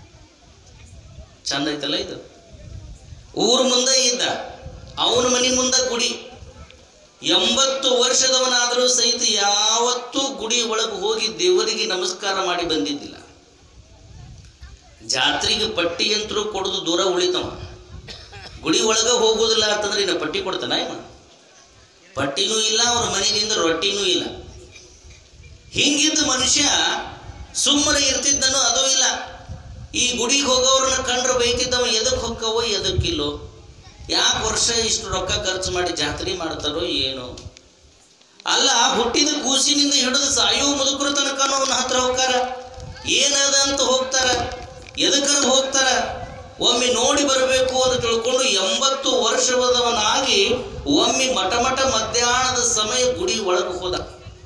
ಚಂದ ಐತಲ್ಲ ಇದು ಊರು ಮುಂದೆ ಇದ್ದ ಅವನ ಮನೆ ಮುಂದೆ ಗುಡಿ ಎಂಬತ್ತು ವರ್ಷದವನಾದರೂ ಸಹಿತ ಯಾವತ್ತೂ ಗುಡಿ ಒಳಗೆ ಹೋಗಿ ದೇವರಿಗೆ ನಮಸ್ಕಾರ ಮಾಡಿ ಬಂದಿದ್ದಿಲ್ಲ ಜಾತ್ರೆಗೆ ಪಟ್ಟಿ ಅಂತರೂ ಕೊಡೋದು ದೂರ ಉಳಿತವ ಗುಡಿ ಒಳಗೆ ಹೋಗೋದಿಲ್ಲ ಅಂತಂದ್ರೆ ಇನ್ನು ಪಟ್ಟಿ ಕೊಡ್ತಾನ ಇವ ಪಟ್ಟಿನೂ ಇಲ್ಲ ಅವ್ರ ಮನೆಯಿಂದ ರೊಟ್ಟಿನೂ ಇಲ್ಲ ಹಿಂಗಿದ್ದ ಮನುಷ್ಯ ಸುಮ್ಮನೆ ಇರ್ತಿದ್ದನು ಅದೂ ಇಲ್ಲ ಈ ಗುಡಿಗೆ ಹೋಗೋರನ್ನ ಕಂಡ್ರೆ ಬೈತಿದ್ದವ ಎದಕ್ಕೆ ಹೊಕ್ಕವೋ ಎದಕ್ಕಿಲ್ಲೋ ಯಾಕೆ ವರ್ಷ ಇಷ್ಟು ರೊಕ್ಕ ಖರ್ಚು ಮಾಡಿ ಜಾತ್ರೆ ಮಾಡ್ತಾರೋ ಏನೋ ಅಲ್ಲ ಹುಟ್ಟಿದ ಕೂಸಿನಿಂದ ಹಿಡಿದು ಸಾಯೋ ಮುದುಕರ ತನಕ ಅವನ ಹತ್ರ ಹೋಗ್ತಾರ ಏನದ ಅಂತ ಹೋಗ್ತಾರ ಎದಕ್ಕರ ಹೋಗ್ತಾರ ಒಮ್ಮೆ ನೋಡಿ ಬರಬೇಕು ಅಂತ ತಿಳ್ಕೊಂಡು ಎಂಬತ್ತು ವರ್ಷದವನಾಗಿ ಒಮ್ಮೆ ಮಠ ಮಠ ಮಧ್ಯಾಹ್ನದ ಸಮಯ ಗುಡಿ ಒಳಗೆ ಹೋದ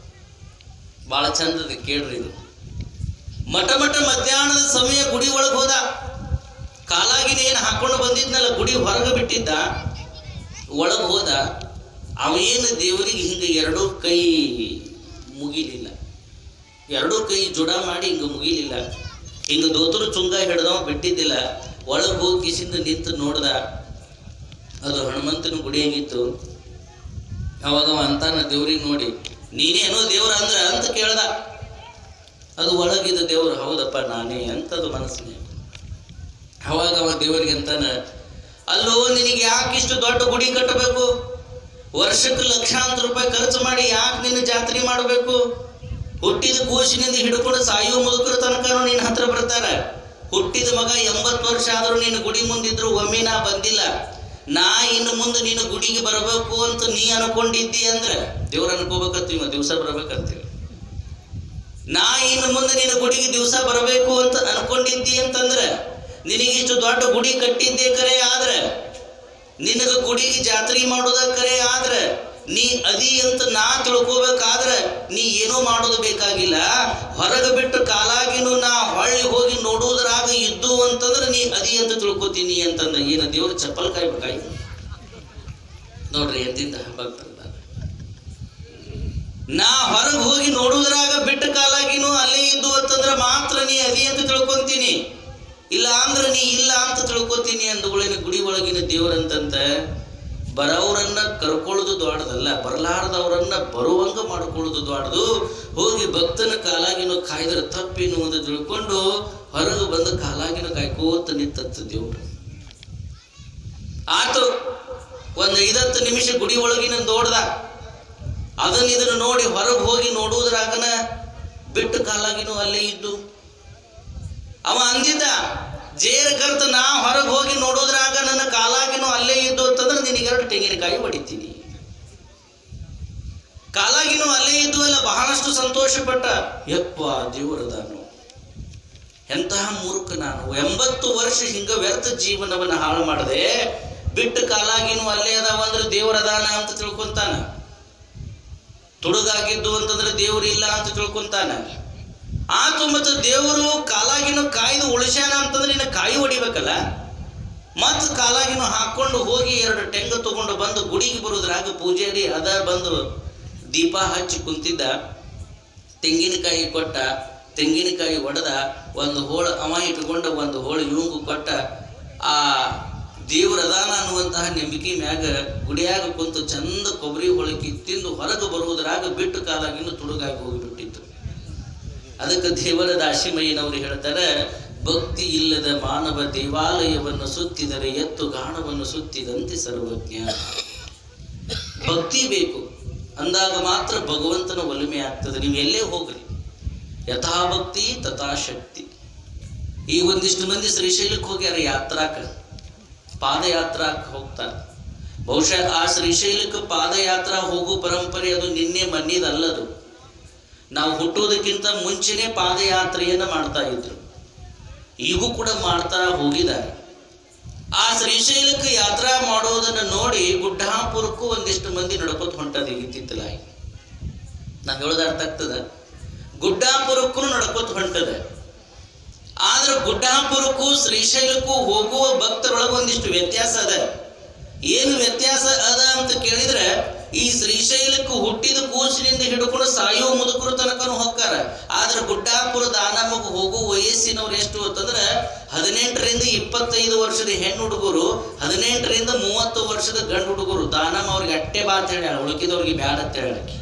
ಭಾಳ ಚಂದದ ಕೇಳ್ರಿ ಇದು ಮಠ ಮಠ ಮಧ್ಯಾಹ್ನದ ಸಮಯ ಗುಡಿ ಒಳಗೆ ಹೋದ ಕಾಲಾಗಿನ ಏನು ಹಾಕೊಂಡು ಬಂದಿದ್ನಲ್ಲ ಗುಡಿ ಹೊರಗೆ ಬಿಟ್ಟಿದ್ದ ಒಳಗೆ ಹೋದ ಅವೇನು ದೇವರಿಗೆ ಹಿಂಗೆ ಎರಡೂ ಕೈ ಮುಗಿಲಿಲ್ಲ ಎರಡೂ ಕೈ ಜುಡ ಮಾಡಿ ಹಿಂಗೆ ಮುಗಿಲಿಲ್ಲ ಹಿಂಗೆ ದೋತರು ಚುಂಗ ಹಿಡ್ದವ ಬಿಟ್ಟಿದ್ದಿಲ್ಲ ಒಳಗೆ ಹೋಗಿ ಕಿಸಿಂದ ನಿಂತು ನೋಡ್ದ ಅದು ಹನುಮಂತನ ಗುಡಿಯಾಗಿತ್ತು ಅವಾಗ ಅವ ಅಂತಾನ ದೇವ್ರಿಗೆ ನೋಡಿ ನೀನೇನೋ ದೇವ್ರ ಅಂದ್ರ ಅಂತ ಕೇಳ್ದ ಅದು ಒಳಗಿದ್ದ ದೇವ್ರು ಹೌದಪ್ಪ ನಾನೇ ಅಂತದು ಮನಸ್ಸಿನ ಅವಾಗ ಅವ ದೇವರಿಗೆ ಅಂತಾನ ಅಲ್ಲೋ ನಿನಗೆ ಯಾಕೆ ಇಷ್ಟು ದೊಡ್ಡ ಗುಡಿ ಕಟ್ಟಬೇಕು ವರ್ಷಕ್ಕೆ ಲಕ್ಷಾಂತರ ರೂಪಾಯಿ ಖರ್ಚು ಮಾಡಿ ಯಾಕೆ ನಿನ್ನ ಜಾತ್ರೆ ಮಾಡಬೇಕು ಹುಟ್ಟಿದ ಕೂಸಿನಿಂದ ಹಿಡ್ಕೊಂಡು ಸಾಯುವ ಮುದುಕರ ತನಕನೂ ನಿನ್ನ ಹತ್ರ ಬರ್ತಾರೆ ಹುಟ್ಟಿದ ಮಗ ಎಂಬತ್ತು ವರ್ಷ ಆದರೂ ನಿನ್ನ ಗುಡಿ ಮುಂದಿದ್ರು ಒಮ್ಮೆ ನಾ ಬಂದಿಲ್ಲ ನಾ ಇನ್ನು ಮುಂದೆ ನಿನ್ನ ಗುಡಿಗೆ ಬರಬೇಕು ಅಂತ ನೀ ಅನ್ಕೊಂಡಿದ್ದಿ ಅಂದ್ರೆ ದೇವ್ರು ಅನ್ಕೋಬೇಕಂತೀವಿ ದಿವಸ ಬರ್ಬೇಕಂತೀವಿ ನಾ ಇನ್ನು ಮುಂದೆ ನಿನ್ನ ಗುಡಿಗೆ ದಿವಸ ಬರಬೇಕು ಅಂತ ಅನ್ಕೊಂಡಿದ್ದಿ ಅಂತಂದ್ರೆ ನಿನಗಿಷ್ಟು ದೊಡ್ಡ ಗುಡಿ ಕಟ್ಟಿದ್ದೆ ಕರೆ ಆದ್ರೆ ನಿನಗ ಗುಡಿಗೆ ಜಾತ್ರೆ ಮಾಡೋದ ಕರೆ ಆದ್ರೆ ನೀ ಅದಿ ಅಂತ ನಾ ತಿಳ್ಕೋಬೇಕಾದ್ರೆ ನೀ ಏನೂ ಮಾಡೋದು ಬೇಕಾಗಿಲ್ಲ ಹೊರಗೆ ಬಿಟ್ಟು ಕಾಲಾಗಿನೂ ನಾ ಹೊಳ್ಳಿ ಹೋಗಿ ನೋಡುವುದ್ರಾಗ ಇದ್ದು ಅಂತಂದ್ರೆ ನೀ ಅದಿ ಅಂತ ತಿಳ್ಕೊತೀನಿ ಅಂತಂದ್ರೆ ಏನು ದೇವ್ರ ಚಪ್ಪಲ್ ಕಾಯ್ಬೇಕಾಗಿ ನೋಡ್ರಿ ಎಂದಿಂದ ಭಕ್ತರಿದ್ದಾರೆ ನಾ ಹೊರಗೆ ಹೋಗಿ ನೋಡುವುದ್ರಾಗ ಬಿಟ್ಟ ಕಾಲಾಗಿನೂ ಅಲ್ಲೇ ಇದ್ದು ಅಂತಂದ್ರೆ ಮಾತ್ರ ನೀ ಅದಿ ಅಂತ ತಿಳ್ಕೊಂತೀನಿ ಇಲ್ಲ ಅಂದ್ರೆ ನೀ ಇಲ್ಲ ಅಂತ ತಿಳ್ಕೊತೀನಿ ಅಂದುಗಳೇನು ಗುಡಿ ಒಳಗಿನ ದೇವರಂತಂತ ಬರೋರನ್ನ ಕರ್ಕೊಳ್ಳೋದು ದೊಡ್ಡದಲ್ಲ ಬರಲಾರದವರನ್ನ ಬರುವಂಗ ಮಾಡ್ಕೊಳ್ಳೋದು ದೊಡ್ಡದು ಹೋಗಿ ಭಕ್ತನ ಕಾಲಾಗಿನ ಕಾಯ್ದ್ರೆ ತಪ್ಪೇನು ಅಂತ ತಿಳ್ಕೊಂಡು ಹೊರಗೆ ಬಂದು ಕಾಲಾಗಿನ ಕಾಯ್ಕೋತ ನಿಂತತ್ತ ದೇವ್ರು ಆತು ಒಂದು ಐದತ್ತು ನಿಮಿಷ ಗುಡಿ ಒಳಗಿನ ನೋಡ್ದ ಅದನ್ನ ಇದನ್ನ ನೋಡಿ ಹೊರಗೆ ಹೋಗಿ ನೋಡುವುದ್ರಾಗನ ಬಿಟ್ಟು ಕಾಲಾಗಿನೂ ಅಲ್ಲೇ ಇದ್ದು ಅವ ಅಂದಿದ್ದ ಜೇರ ಕರ್ತ ನಾ ಹೊರಗೆ ಹೋಗಿ ನೋಡೋದ್ರಾಗ ನನ್ನ ಕಾಲಾಗಿನೂ ಅಲ್ಲೇ ಇದ್ದು ಅಂತಂದ್ರೆ ನಿನಗೆರಡು ತೆಂಗಿನಕಾಯಿ ಹೊಡಿತೀನಿ ಕಾಲಾಗಿನೂ ಅಲ್ಲೇ ಇದ್ದು ಎಲ್ಲ ಬಹಳಷ್ಟು ಸಂತೋಷಪಟ್ಟ ಯಪ್ಪ ದೇವರದಾನು ಎಂತಹ ಮೂರ್ಖ ನಾನು ಎಂಬತ್ತು ವರ್ಷ ಹಿಂಗ ವ್ಯರ್ಥ ಜೀವನವನ್ನು ಹಾಳು ಮಾಡದೆ ಬಿಟ್ಟು ಕಾಲಾಗಿನೂ ಅಲ್ಲೇ ಅದಾವ ಅಂದ್ರೆ ದೇವರದಾನ ಅಂತ ತಿಳ್ಕೊಂತಾನ ತುಡುಗಾಗಿದ್ದು ಅಂತಂದ್ರೆ ದೇವ್ರು ಇಲ್ಲ ಅಂತ ತಿಳ್ಕೊಂತಾನ ಆತು ಮತ್ತು ದೇವರು ಕಾಲಾಗಿನ ಕಾಯ್ದು ಉಳಿಸ್ಯಾನ ಅಂತಂದ್ರೆ ಇನ್ನು ಕಾಯಿ ಹೊಡಿಬೇಕಲ್ಲ ಮತ್ತು ಕಾಲಾಗಿನ ಹಾಕೊಂಡು ಹೋಗಿ ಎರಡು ಟೆಂಗ ತಗೊಂಡು ಬಂದು ಗುಡಿಗೆ ಬರೋದ್ರಾಗ ಪೂಜಾರಿ ಅದ ಬಂದು ದೀಪ ಹಚ್ಚಿ ಕುಂತಿದ್ದ ತೆಂಗಿನಕಾಯಿ ಕೊಟ್ಟ ತೆಂಗಿನಕಾಯಿ ಒಡೆದ ಒಂದು ಹೋಳು ಅವ ಇಟ್ಕೊಂಡ ಒಂದು ಹೋಳು ಇವಂಗು ಕೊಟ್ಟ ಆ ದೇವರದಾನ ಅನ್ನುವಂತಹ ನಂಬಿಕೆ ಮ್ಯಾಗ ಗುಡಿಯಾಗ ಕುಂತು ಚಂದ ಕೊಬ್ಬರಿ ಹೊಳಕಿ ತಿಂದು ಹೊರಗೆ ಬರುವುದರಾಗ ಬಿಟ್ಟು ಕಾಲಾಗಿನ ತುಡುಗಾಗಿ ಹೋಗಿಬಿಟ್ಟಿತ್ತು ಅದಕ್ಕೆ ದೇವರ ದಾಸಿಮಯ್ಯನವರು ಹೇಳ್ತಾರೆ ಭಕ್ತಿ ಇಲ್ಲದ ಮಾನವ ದೇವಾಲಯವನ್ನು ಸುತ್ತಿದರೆ ಎತ್ತು ಗಾಣವನ್ನು ಸುತ್ತಿದಂತೆ ಸರ್ವಜ್ಞ ಭಕ್ತಿ ಬೇಕು ಅಂದಾಗ ಮಾತ್ರ ಭಗವಂತನ ಒಲಿಮೆ ಆಗ್ತದೆ ನೀವು ಎಲ್ಲೇ ಹೋಗ್ರಿ ಯಥಾಭಕ್ತಿ ತಥಾಶಕ್ತಿ ಈಗ ಒಂದಿಷ್ಟು ಮಂದಿ ಶ್ರೀಶೈಲಕ್ಕೆ ಹೋಗ್ಯಾರ ಯಾತ್ರಾಕ ಪಾದಯಾತ್ರಾಕ್ ಹೋಗ್ತಾರೆ ಬಹುಶಃ ಆ ಶ್ರೀಶೈಲಕ್ಕೆ ಪಾದಯಾತ್ರಾ ಹೋಗೋ ಪರಂಪರೆ ಅದು ನಿನ್ನೆ ಮನ್ನಿದಲ್ಲದು ನಾವು ಹುಟ್ಟೋದಕ್ಕಿಂತ ಮುಂಚೆನೆ ಪಾದಯಾತ್ರೆಯನ್ನು ಮಾಡ್ತಾ ಇದ್ರು ಈಗೂ ಕೂಡ ಮಾಡ್ತಾ ಹೋಗಿದ್ದಾರೆ ಆ ಶ್ರೀಶೈಲಕ್ಕೆ ಯಾತ್ರಾ ಮಾಡೋದನ್ನು ನೋಡಿ ಗುಡ್ಡಾಪುರಕ್ಕೂ ಒಂದಿಷ್ಟು ಮಂದಿ ನಡ್ಕೊತ ಹೊಂಟದ ಇತ್ತಿತ್ತಲಾಗಿ ನಾನು ಹೇಳೋದು ಅರ್ಥ ಆಗ್ತದ ಗುಡ್ಡಾಪುರಕ್ಕೂ ನಡ್ಕೊತ ಹೊಂಟದ ಆದ್ರೆ ಗುಡ್ಡಾಪುರಕ್ಕೂ ಶ್ರೀಶೈಲಕ್ಕೂ ಹೋಗುವ ಭಕ್ತರೊಳಗೆ ಒಂದಿಷ್ಟು ವ್ಯತ್ಯಾಸ ಅದ ಏನು ವ್ಯತ್ಯಾಸ ಅದ ಅಂತ ಕೇಳಿದ್ರೆ ಈ ಶ್ರೀಶೈಲಕ್ಕೆ ಹುಟ್ಟಿದ ಕೂಸಿನಿಂದ ಹಿಡ್ಕೊಂಡು ಸಾಯುವ ಮುದುಕರು ತನಕನು ಹೊಕ್ಕಾರ ಆದ್ರೆ ಗುಡ್ಡಾಪುರ ದಾನಮಗೆ ಹೋಗುವ ವಯಸ್ಸಿನವ್ರು ಎಷ್ಟು ಅಂತಂದ್ರೆ ಹದಿನೆಂಟರಿಂದ ಇಪ್ಪತ್ತೈದು ವರ್ಷದ ಹೆಣ್ಣು ಹುಡುಗರು ಹದಿನೆಂಟರಿಂದ ಮೂವತ್ತು ವರ್ಷದ ಗಂಡು ಹುಡುಗರು ದಾನಮ್ಮ ಅವ್ರಿಗೆ ಅಟ್ಟೆ ಬಾತ್ ಹೇಳ್ಯಾಳ ಉಳುಕಿದವ್ರಿಗೆ ಬ್ಯಾಡ ಅಂತ ಹೇಳಕ್ಕೆ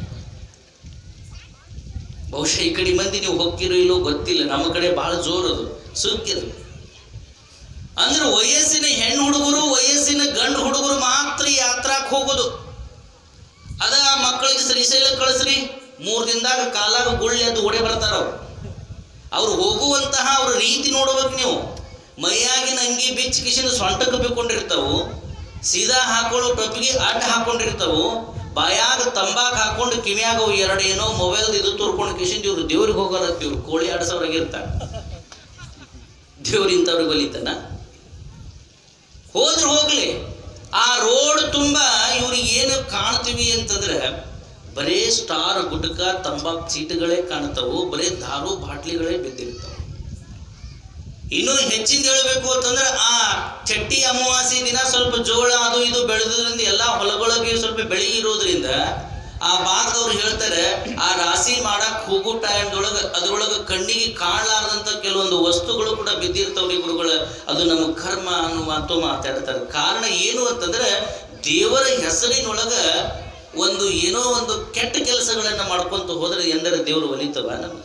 ಬಹುಶಃ ಈ ಕಡೆ ಮಂದಿ ನೀವು ಹೋಗ್ತಿರೋ ಇಲ್ಲೋ ಗೊತ್ತಿಲ್ಲ ನಮ್ಮ ಕಡೆ ಬಹಳ ಜೋರದು ಸುಗ್ಗಿದು ಅಂದ್ರೆ ವಯಸ್ಸಿನ ಹೆಣ್ಣು ಹುಡುಗರು ವಯಸ್ಸಿನ ಗಂಡು ಹುಡುಗರು ಮಾತ್ರ ಯಾತ್ರಾಕ್ ಹೋಗೋದು ಅದ ಆ ಮಕ್ಕಳಿಗೆ ಶ್ರೀಶೈಲ ಕಳಿಸ್ರಿ ಮೂರು ದಿನದಾಗ ಕಾಲಾಗ ಗುಳ್ಳಿ ಅದು ಓಡಿ ಬರ್ತಾರ ಅವ್ರು ಅವ್ರು ಹೋಗುವಂತಹ ಅವ್ರ ರೀತಿ ನೋಡ್ಬೇಕು ನೀವು ಮೈಯಾಗಿನ ಅಂಗಿ ಬಿಚ್ಚಿ ಕಿಶಿನ ಸೊಂಟಕ್ಕೆ ಬೇಕೊಂಡಿರ್ತಾವು ಸೀದಾ ಹಾಕೊಳ್ಳೋ ಟೊಪ್ಪಿಗೆ ಅಡ್ಡ ಹಾಕೊಂಡಿರ್ತಾವು ಬಾಯಾಗ ತಂಬಾಕ್ ಹಾಕೊಂಡು ಕಿವಿಯಾಗ ಅವು ಎರಡು ಏನೋ ಮೊಬೈಲ್ ಇದು ತೋರ್ಕೊಂಡು ಕಿಶಿಂದ ಇವ್ರು ದೇವ್ರಿಗೆ ಹೋಗೋದಕ್ಕೆ ಇವ್ರು ಕೋಳಿ ಆಡ್ಸೋರಾಗಿರ್ತಾರ ದೇವ್ರ ಇಂಥವ್ರಿಗೆ ಬಲಿತಾನ ಹೋದ್ರೆ ಹೋಗ್ಲಿ ಆ ರೋಡ್ ತುಂಬಾ ಇವ್ರಿಗೆ ಏನು ಕಾಣ್ತೀವಿ ಅಂತಂದ್ರೆ ಬರೇ ಸ್ಟಾರ್ ಗುಡ್ಕ ತಂಬಾಕ್ ಚೀಟಗಳೇ ಕಾಣ್ತಾವು ಬರೇ ದಾರು ಬಾಟ್ಲಿಗಳೇ ಬಿದ್ದಿರ್ತಾವ ಇನ್ನು ಹೆಚ್ಚಿಂದ ಹೇಳಬೇಕು ಅಂತಂದ್ರೆ ಆ ಚಟ್ಟಿ ಅಮಾವಾಸ್ಯೆ ದಿನ ಸ್ವಲ್ಪ ಜೋಳ ಅದು ಇದು ಬೆಳೆದ್ರಿಂದ ಎಲ್ಲಾ ಹೊಲಗಳಿಗೆ ಸ್ವಲ್ಪ ಬೆಳೆ ಇರೋದ್ರಿಂದ ಆ ಭಾಗದವ್ರು ಹೇಳ್ತಾರೆ ಆ ರಾಶಿ ಮಾಡಕ್ ಹೋಗೋ ಟೈಮ್ದೊಳಗ ಅದ್ರೊಳಗ ಕಣ್ಣಿಗೆ ಕಾಣಲಾರ್ದಂತ ಕೆಲವೊಂದು ವಸ್ತುಗಳು ಕೂಡ ಬಿದ್ದಿರ್ತಾವ್ರಿ ಗುರುಗಳ ಅದು ನಮ್ಮ ಕರ್ಮ ಅನ್ನೋ ಮಾತು ಮಾತಾಡ್ತಾರೆ ಕಾರಣ ಏನು ಅಂತಂದ್ರೆ ದೇವರ ಹೆಸರಿನೊಳಗ ಒಂದು ಏನೋ ಒಂದು ಕೆಟ್ಟ ಕೆಲಸಗಳನ್ನ ಮಾಡ್ಕೊಂತ ಹೋದ್ರೆ ಎಂದರೆ ದೇವರು ಒಲಿತವ ನಮ್ಗೆ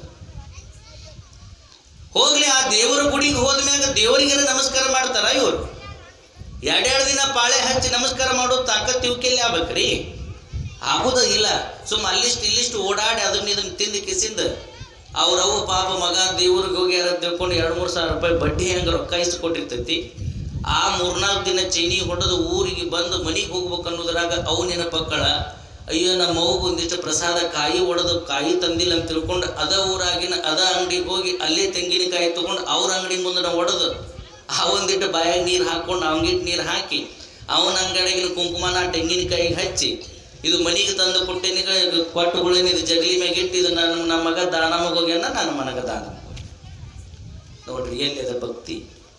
ಹೋಗ್ಲಿ ಆ ದೇವರ ಗುಡಿಗೆ ಹೋದ್ಮ್ಯಾಗ ದೇವರಿಗೆ ನಮಸ್ಕಾರ ಮಾಡ್ತಾರ ಇವರು ಎರಡೆರಡು ದಿನ ಪಾಳೆ ಹಚ್ಚಿ ನಮಸ್ಕಾರ ಮಾಡೋ ತಾಕತ್ ಇವಕ್ಕೆಲ್ಲಿ ಆಗ್ಬೇಕ್ರಿ ಆಗುದ ಇಲ್ಲ ಸುಮ್ಮ ಅಲ್ಲಿಷ್ಟು ಇಲ್ಲಿಷ್ಟು ಓಡಾಡಿ ಅದನ್ನ ಇದನ್ನ ತಿಂದು ಕಿಸಿಂದ ಅವ್ರವು ಪಾಪ ಮಗ ದೇವ್ರಿಗೆ ಹೋಗ್ಯಾರ ಅಂತ ತಿಳ್ಕೊಂಡು ಎರಡು ಮೂರು ಸಾವಿರ ರೂಪಾಯಿ ಬಡ್ಡಿ ಹೆಂಗೆ ರೊಕ್ಕ ಇಸ್ಕೊಟ್ಟಿರ್ತೈತಿ ಆ ಮೂರ್ನಾಲ್ಕು ದಿನ ಚೈನಿ ಹೊಡೆದು ಊರಿಗೆ ಬಂದು ಮನೆಗೆ ಹೋಗ್ಬೇಕು ಅನ್ನೋದ್ರಾಗ ಅವು ನೆನಪಕ್ಕಳ ಅಯ್ಯೋ ನಮ್ಮ ಅವ್ಗೆ ಒಂದಿಷ್ಟು ಪ್ರಸಾದ ಕಾಯಿ ಒಡೆದು ಕಾಯಿ ತಂದಿಲ್ಲ ಅಂತ ತಿಳ್ಕೊಂಡು ಅದ ಊರಾಗಿನ ಅದ ಅಂಗಡಿಗೆ ಹೋಗಿ ಅಲ್ಲೇ ತೆಂಗಿನಕಾಯಿ ತಗೊಂಡು ಅವ್ರ ಅಂಗಡಿ ಮುಂದೆ ಒಡೆದು ಆ ಒಂದಿಟ್ಟು ಬಾಯಾಗ ನೀರು ಹಾಕ್ಕೊಂಡು ಅವಂಗಿಟ್ಟು ನೀರು ಹಾಕಿ ಅವನ ಅಂಗಡಿಗಿನ ಕುಂಕುಮನ ತೆಂಗಿನಕಾಯಿಗೆ ಹಚ್ಚಿ ಇದು ಮನೆಗೆ ತಂದು ಕೊಟ್ಟೇನಿ ಕೊಟ್ಟುಗಳೇನು ಇದು ಜಗಲಿ ಮ್ಯಾಗ ಇಟ್ಟು ಇದು ನನ್ನ ನಮ್ಮ ಮಗ ದಾನ ಹೋಗ್ಯಾನ ನನ್ನ ಮನಗ ದಾನ ನೋಡ್ರಿ ಎಲ್ಲಿದ ಭಕ್ತಿ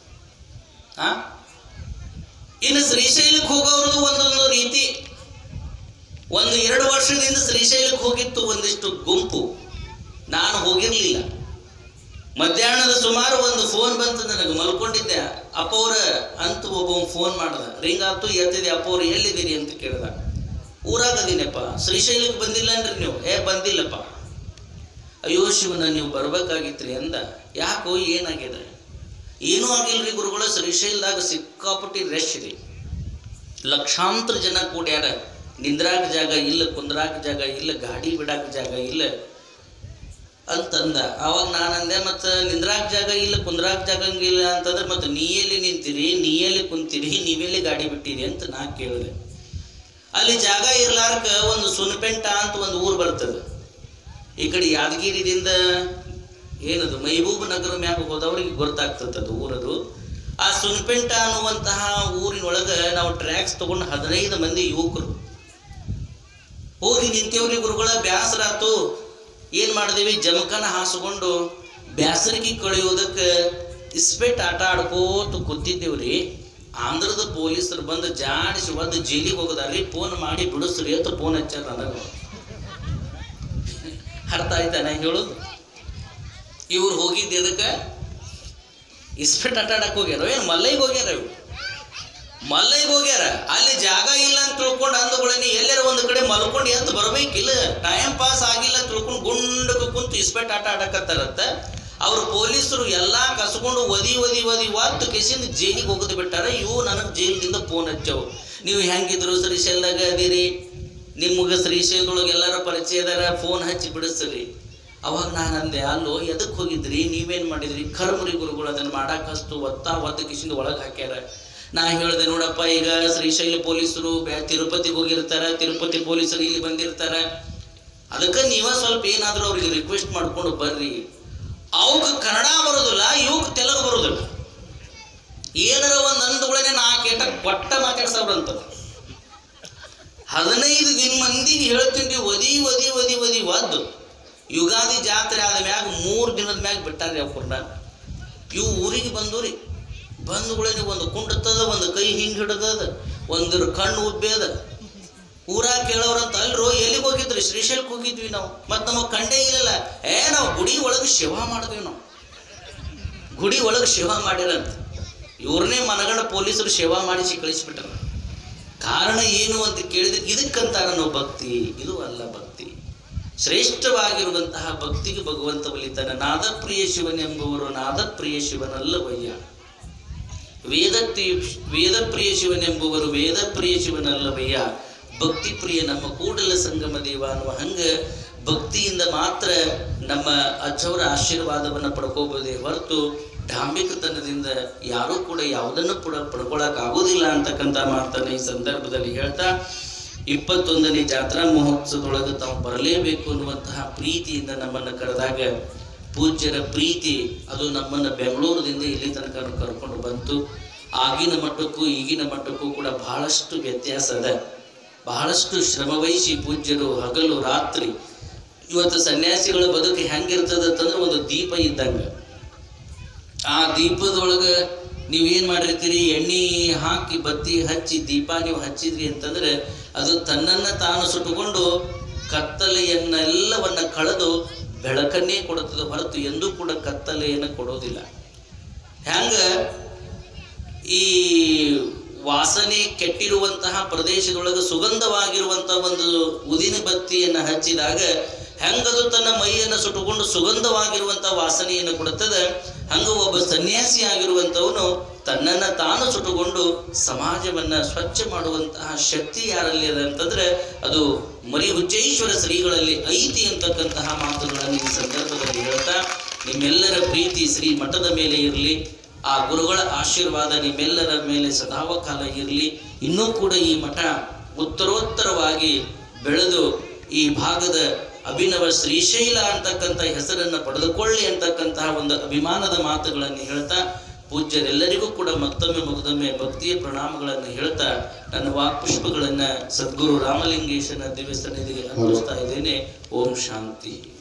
ಆ ಇನ್ನು ಶ್ರೀಶೈಲಕ್ಕೆ ಹೋಗೋರ್ದು ಒಂದೊಂದು ರೀತಿ ಒಂದು ಎರಡು ವರ್ಷದಿಂದ ಶ್ರೀಶೈಲಕ್ಕೆ ಹೋಗಿತ್ತು ಒಂದಿಷ್ಟು ಗುಂಪು ನಾನು ಹೋಗಿರ್ಲಿಲ್ಲ ಮಧ್ಯಾಹ್ನದ ಸುಮಾರು ಒಂದು ಫೋನ್ ಬಂತು ನನಗೆ ಮಲ್ಕೊಂಡಿದ್ದೆ ಅಪ್ಪವ್ರ ಅಂತ ಒಬ್ಬ ಫೋನ್ ಮಾಡ್ದ ರಿಂಗ್ ಆತು ಎತ್ತಿದೆ ಅಪ್ಪವ್ರು ಎಲ್ಲಿದ್ದೀರಿ ಅಂತ ಕೇಳ್ದ ಊರಾಗ ಅದೀನಪ್ಪ ಶ್ರೀಶೈಲಕ್ಕೆ ಬಂದಿಲ್ಲನ್ರಿ ನೀವು ಏ ಬಂದಿಲ್ಲಪ್ಪ ಅಯ್ಯೋ ಶಿವನ ನೀವು ಬರ್ಬೇಕಾಗಿತ್ರಿ ಅಂದ ಯಾಕೋ ಏನಾಗಿದೆ ಏನೂ ಆಗಿಲ್ರಿ ಗುರುಗಳ ಶ್ರೀಶೈಲದಾಗ ಸಿಕ್ಕಾಪಟ್ಟಿ ರಶ್ ರೀ ಲಕ್ಷಾಂತರ ಜನ ಕೂಡ್ಯಾರ ನಿಂದ್ರಾಕ ಜಾಗ ಇಲ್ಲ ಕುಂದ್ರಾಕ ಜಾಗ ಇಲ್ಲ ಗಾಡಿ ಬಿಡಾಕ ಜಾಗ ಇಲ್ಲ ಅಂತಂದ ಅವಾಗ ನಾನು ಅಂದೆ ಮತ್ತು ನಿಂದ್ರಾಕ ಜಾಗ ಇಲ್ಲ ಕುಂದ್ರಾಕ ಜಾಗ ಇಲ್ಲ ಅಂತಂದ್ರೆ ಮತ್ತು ನೀ ಎಲ್ಲಿ ನಿಂತೀರಿ ನೀ ಎಲ್ಲಿ ಕುಂತೀರಿ ನೀವೆಲ್ಲಿ ಗಾಡಿ ಬಿಟ್ಟಿರಿ ಅಂತ ನಾ ಕೇಳಿದೆ ಅಲ್ಲಿ ಜಾಗ ಇರ್ಲಾರ್ಕ ಒಂದು ಸುನಪೆಂಟ ಅಂತ ಒಂದು ಊರು ಬರ್ತದೆ ಈ ಕಡೆ ಯಾದಗಿರಿದಿಂದ ಏನದು ಮೈಬೂಬ್ ನಗರ ಮ್ಯಾಗ ಹೋದವ್ರಿಗೆ ಗೊತ್ತಾಗ್ತದೆ ಅದು ಊರದು ಆ ಸುನ್ಪೆಂಟ ಅನ್ನುವಂತಹ ಊರಿನೊಳಗೆ ನಾವು ಟ್ರ್ಯಾಕ್ಸ್ ತಗೊಂಡು ಹದಿನೈದು ಮಂದಿ ಯುವಕರು ಹೋಗಿ ನಿಂತೇವ್ರಿ ಗುರುಗಳ ಬ್ಯಾಸರಾತು ಏನು ಮಾಡಿದೇವಿ ಜಮಖಾನ ಹಾಸ್ಕೊಂಡು ಬ್ಯಾಸರಿಗೆ ಕಳೆಯೋದಕ್ಕೆ ಇಸ್ಪೆಟ್ ಆಟ ಆಡ್ಕೋತ ಕೂತಿದ್ದೇವ್ರಿ ಆಂಧ್ರದ ಪೊಲೀಸರು ಬಂದು ಜಾಡಿಸಿ ಒದ್ದು ಜೈಲಿಗೆ ಹೋಗೋದಾರ್ರಿ ಫೋನ್ ಮಾಡಿ ಬಿಡಿಸ್ರಿ ಅಂತ ಫೋನ್ ಹಚ್ಚಾರ ನನಗೆ ಅರ್ಥ ಆಯ್ತಾ ನಾ ಹೇಳೋದು ಇವ್ರು ಹೋಗಿದ್ದು ಎದಕ್ಕೆ ಇಸ್ಪೆಟ್ ಆಟ ಆಡಕ್ಕೆ ಹೋಗ್ಯಾರ ಏನು ಮಲ್ಲೈಗೆ ಹೋಗ್ಯಾರ ಇವ್ರು ಮಲ್ಲೈಗೆ ಹೋಗ್ಯಾರ ಅಲ್ಲಿ ಜಾಗ ಇಲ್ಲ ಅಂತ ತಿಳ್ಕೊಂಡು ಅಂದುಗಳೇನಿ ಎಲ್ಲರ ಒಂದು ಕಡೆ ಮಲ್ಕೊಂಡು ಎದ್ದು ಬರ್ಬೇಕಿಲ್ಲ ಟೈಮ್ ಪಾಸ್ ಆಗಿಲ್ಲ ತಿಳ್ಕೊಂಡು ಗುಂಡಕ್ಕೆ ಕುಂತು ಇಸ್ಪೆಟ್ ಆಟ ಆಡಕತ್ತಾರತ್ತ ಅವ್ರು ಪೊಲೀಸರು ಎಲ್ಲಾ ಕಸ್ಕೊಂಡು ಒದಿ ಒದಿ ಒದಿ ಒತ್ತು ಕೆಸಿಂದ ಜೈಲಿಗೆ ಹೋಗದು ಬಿಟ್ಟಾರ ಇವು ನನಗೆ ಜೈಲಿನಿಂದ ಫೋನ್ ಹಚ್ಚವು ನೀವು ಹೆಂಗಿದ್ರು ಶ್ರೀಶೈಲದಾಗ ಅದೀರಿ ನಿಮ್ಗೆ ಶ್ರೀಶೈಲದೊಳಗೆ ಎಲ್ಲರ ಪರಿಚಯ ಅದಾರ ಫೋನ್ ಹಚ್ಚಿ ಬಿಡಿಸ್ರಿ ಅವಾಗ ನಾನು ಅಂದೆ ಅಲ್ಲೋ ಎದಕ್ಕೆ ಹೋಗಿದ್ರಿ ನೀವೇನ್ ಮಾಡಿದ್ರಿ ಕರ್ಮರಿ ಗುರುಗಳು ಅದನ್ನ ಮಾಡಾಕ ಹಸ್ತು ಒತ್ತಾ ಒತ್ತ ಕಿಸಿಂದ ಒಳಗೆ ಹಾಕ್ಯಾರ ನಾ ಹೇಳ್ದೆ ನೋಡಪ್ಪ ಈಗ ಶ್ರೀಶೈಲ ಪೊಲೀಸರು ಬ್ಯಾ ತಿರುಪತಿಗೆ ಹೋಗಿರ್ತಾರ ತಿರುಪತಿ ಪೊಲೀಸರು ಇಲ್ಲಿ ಬಂದಿರ್ತಾರ ಅದಕ್ಕೆ ನೀವ ಸ್ವಲ್ಪ ಏನಾದ್ರೂ ಅವ್ರಿಗೆ ರಿಕ್ವೆಸ್ಟ್ ಮಾಡ್ಕೊಂಡು ಬರ್ರಿ ಅವಕ್ಕೆ ಕನ್ನಡ ಬರೋದಿಲ್ಲ ಇವಕ್ಕೆ ತೆಲುಗು ಬರೋದಿಲ್ಲ ಏನಾರ ಒಂದು ಅಂದ್ಗಳೇ ನಾಲ್ಕು ಏಟ ಕೊಟ್ಟ ಮಾತಾಡ್ಸವ್ರಂತದ ಹದಿನೈದು ದಿನ ಮಂದಿಗೆ ಹೇಳ್ತೀನಿ ಒದಿ ಒದಿ ಒದಿ ಒದಿ ಒದ್ದು ಯುಗಾದಿ ಜಾತ್ರೆ ಆದ ಮ್ಯಾಗ ಮೂರು ದಿನದ ಮ್ಯಾಗ ಬಿಟ್ಟಾರ್ರಿ ಅವ್ರನ್ನ ಇವು ಊರಿಗೆ ಬಂದೂರಿ ಬಂದುಗಳೇ ಒಂದು ಕುಂಡತದ ಒಂದು ಕೈ ಹಿಂಗೆ ಹಿಡ್ದದ ಒಂದು ಕಣ್ಣು ಉಬ್ಬೇದ ಊರಾಗ ಕೇಳೋರಂತ ಅಲ್ರೋ ಎಲ್ಲಿಗೆ ಹೋಗಿದ್ರಿ ಶ್ರೀಶೈಲಕ್ಕೆ ಹೋಗಿದ್ವಿ ನಾವು ಮತ್ತೆ ನಮಗೆ ಕಂಡೇ ಇಲ್ಲಲ್ಲ ಏ ನಾವು ಗುಡಿ ಒಳಗೆ ಶಿವ ಮಾಡಿದ್ವಿ ನಾವು ಗುಡಿ ಒಳಗೆ ಶಿವ ಮಾಡ್ಯಾರಂತ ಇವ್ರನ್ನೇ ಮನಗಂಡ ಪೊಲೀಸರು ಶಿವ ಮಾಡಿಸಿ ಕಳಿಸ್ಬಿಟ್ರ ಕಾರಣ ಏನು ಅಂತ ಕೇಳಿದ್ರೆ ಇದಕ್ಕಂತಾರ ನಾವು ಭಕ್ತಿ ಇದು ಅಲ್ಲ ಭಕ್ತಿ ಶ್ರೇಷ್ಠವಾಗಿರುವಂತಹ ಭಕ್ತಿಗೆ ಭಗವಂತ ಒಲಿತಾನೆ ನಾದಪ್ರಿಯ ಶಿವನೆಂಬುವರು ನಾದಪ್ರಿಯ ಶಿವನಲ್ಲವಯ್ಯ ವೇದಪ್ರಿಯ ವೇದಪ್ರಿಯ ಶಿವನೆಂಬುವರು ವೇದಪ್ರಿಯ ಶಿವನಲ್ಲವಯ್ಯ ಭಕ್ತಿ ಪ್ರಿಯ ನಮ್ಮ ಕೂಡಲ ಸಂಗಮ ದೇವ ಅನ್ನುವ ಹಂಗ ಭಕ್ತಿಯಿಂದ ಮಾತ್ರ ನಮ್ಮ ಅಜ್ಜವರ ಆಶೀರ್ವಾದವನ್ನು ಪಡ್ಕೋಬೋದೇ ಹೊರತು ಡಾಂಬಿಕತನದಿಂದ ಯಾರೂ ಕೂಡ ಯಾವುದನ್ನು ಕೂಡ ಪಡ್ಕೊಳಕ್ ಆಗೋದಿಲ್ಲ ಅಂತಕ್ಕಂಥ ಮಾತನ್ನ ಈ ಸಂದರ್ಭದಲ್ಲಿ ಹೇಳ್ತಾ ಇಪ್ಪತ್ತೊಂದನೇ ಜಾತ್ರಾ ಮಹೋತ್ಸವದೊಳಗೆ ತಾವು ಬರಲೇಬೇಕು ಅನ್ನುವಂತಹ ಪ್ರೀತಿಯಿಂದ ನಮ್ಮನ್ನು ಕರೆದಾಗ ಪೂಜ್ಯರ ಪ್ರೀತಿ ಅದು ನಮ್ಮನ್ನು ಬೆಂಗಳೂರಿನಿಂದ ಇಲ್ಲಿ ತನಕ ಕರ್ಕೊಂಡು ಬಂತು ಆಗಿನ ಮಟ್ಟಕ್ಕೂ ಈಗಿನ ಮಟ್ಟಕ್ಕೂ ಕೂಡ ಬಹಳಷ್ಟು ವ್ಯತ್ಯಾಸ ಅದ ಬಹಳಷ್ಟು ಶ್ರಮವಹಿಸಿ ಪೂಜ್ಯರು ಹಗಲು ರಾತ್ರಿ ಇವತ್ತು ಸನ್ಯಾಸಿಗಳ ಬದುಕು ಹೆಂಗಿರ್ತದ ಅಂತಂದ್ರೆ ಒಂದು ದೀಪ ಇದ್ದಂಗೆ ಆ ದೀಪದೊಳಗೆ ನೀವೇನು ಮಾಡಿರ್ತೀರಿ ಎಣ್ಣೆ ಹಾಕಿ ಬತ್ತಿ ಹಚ್ಚಿ ದೀಪ ನೀವು ಹಚ್ಚಿದ್ರಿ ಅಂತಂದ್ರೆ ಅದು ತನ್ನನ್ನು ತಾನು ಸುಟ್ಟುಕೊಂಡು ಕತ್ತಲೆಯನ್ನೆಲ್ಲವನ್ನ ಕಳೆದು ಬೆಳಕನ್ನೇ ಕೊಡುತ್ತದೆ ಹೊರತು ಎಂದೂ ಕೂಡ ಕತ್ತಲೆಯನ್ನು ಕೊಡೋದಿಲ್ಲ ಹೆಂಗ ಈ ವಾಸನೆ ಕೆಟ್ಟಿರುವಂತಹ ಪ್ರದೇಶದೊಳಗೆ ಸುಗಂಧವಾಗಿರುವಂತಹ ಒಂದು ಉದಿನ ಬತ್ತಿಯನ್ನು ಹಚ್ಚಿದಾಗ ಹೆಂಗದು ತನ್ನ ಮೈಯನ್ನು ಸುಟ್ಟುಕೊಂಡು ಸುಗಂಧವಾಗಿರುವಂತಹ ವಾಸನೆಯನ್ನು ಕೊಡುತ್ತದೆ ಹಂಗ ಒಬ್ಬ ಸನ್ಯಾಸಿ ಆಗಿರುವಂಥವನು ತನ್ನನ್ನು ತಾನು ಸುಟ್ಟುಕೊಂಡು ಸಮಾಜವನ್ನ ಸ್ವಚ್ಛ ಮಾಡುವಂತಹ ಶಕ್ತಿ ಯಾರಲ್ಲಿ ಅದ ಅಂತಂದ್ರೆ ಅದು ಮರಿಹುಚ್ಚೇಶ್ವರ ಶ್ರೀಗಳಲ್ಲಿ ಐತಿ ಅಂತಕ್ಕಂತಹ ಮಾತುಗಳನ್ನು ಈ ಸಂದರ್ಭದಲ್ಲಿ ಹೇಳ್ತಾ ನಿಮ್ಮೆಲ್ಲರ ಪ್ರೀತಿ ಶ್ರೀ ಮಠದ ಮೇಲೆ ಇರಲಿ ಆ ಗುರುಗಳ ಆಶೀರ್ವಾದ ನಿಮ್ಮೆಲ್ಲರ ಮೇಲೆ ಸದಾವಕಾಲ ಇರಲಿ ಇನ್ನೂ ಕೂಡ ಈ ಮಠ ಉತ್ತರೋತ್ತರವಾಗಿ ಬೆಳೆದು ಈ ಭಾಗದ ಅಭಿನವ ಶ್ರೀಶೈಲ ಅಂತಕ್ಕಂಥ ಹೆಸರನ್ನು ಪಡೆದುಕೊಳ್ಳಿ ಅಂತಕ್ಕಂತಹ ಒಂದು ಅಭಿಮಾನದ ಮಾತುಗಳನ್ನು ಹೇಳ್ತಾ ಪೂಜ್ಯರೆಲ್ಲರಿಗೂ ಕೂಡ ಮತ್ತೊಮ್ಮೆ ಮಗದೊಮ್ಮೆ ಭಕ್ತಿಯ ಪ್ರಣಾಮಗಳನ್ನು ಹೇಳ್ತಾ ನನ್ನ ವಾಕ್ಪುಷ್ಪಗಳನ್ನು ಸದ್ಗುರು ರಾಮಲಿಂಗೇಶನ ದಿವ್ಯ ಸನ್ನಿಧಿಗೆ ಅರ್ಪಿಸ್ತಾ ಇದ್ದೇನೆ ಓಂ ಶಾಂತಿ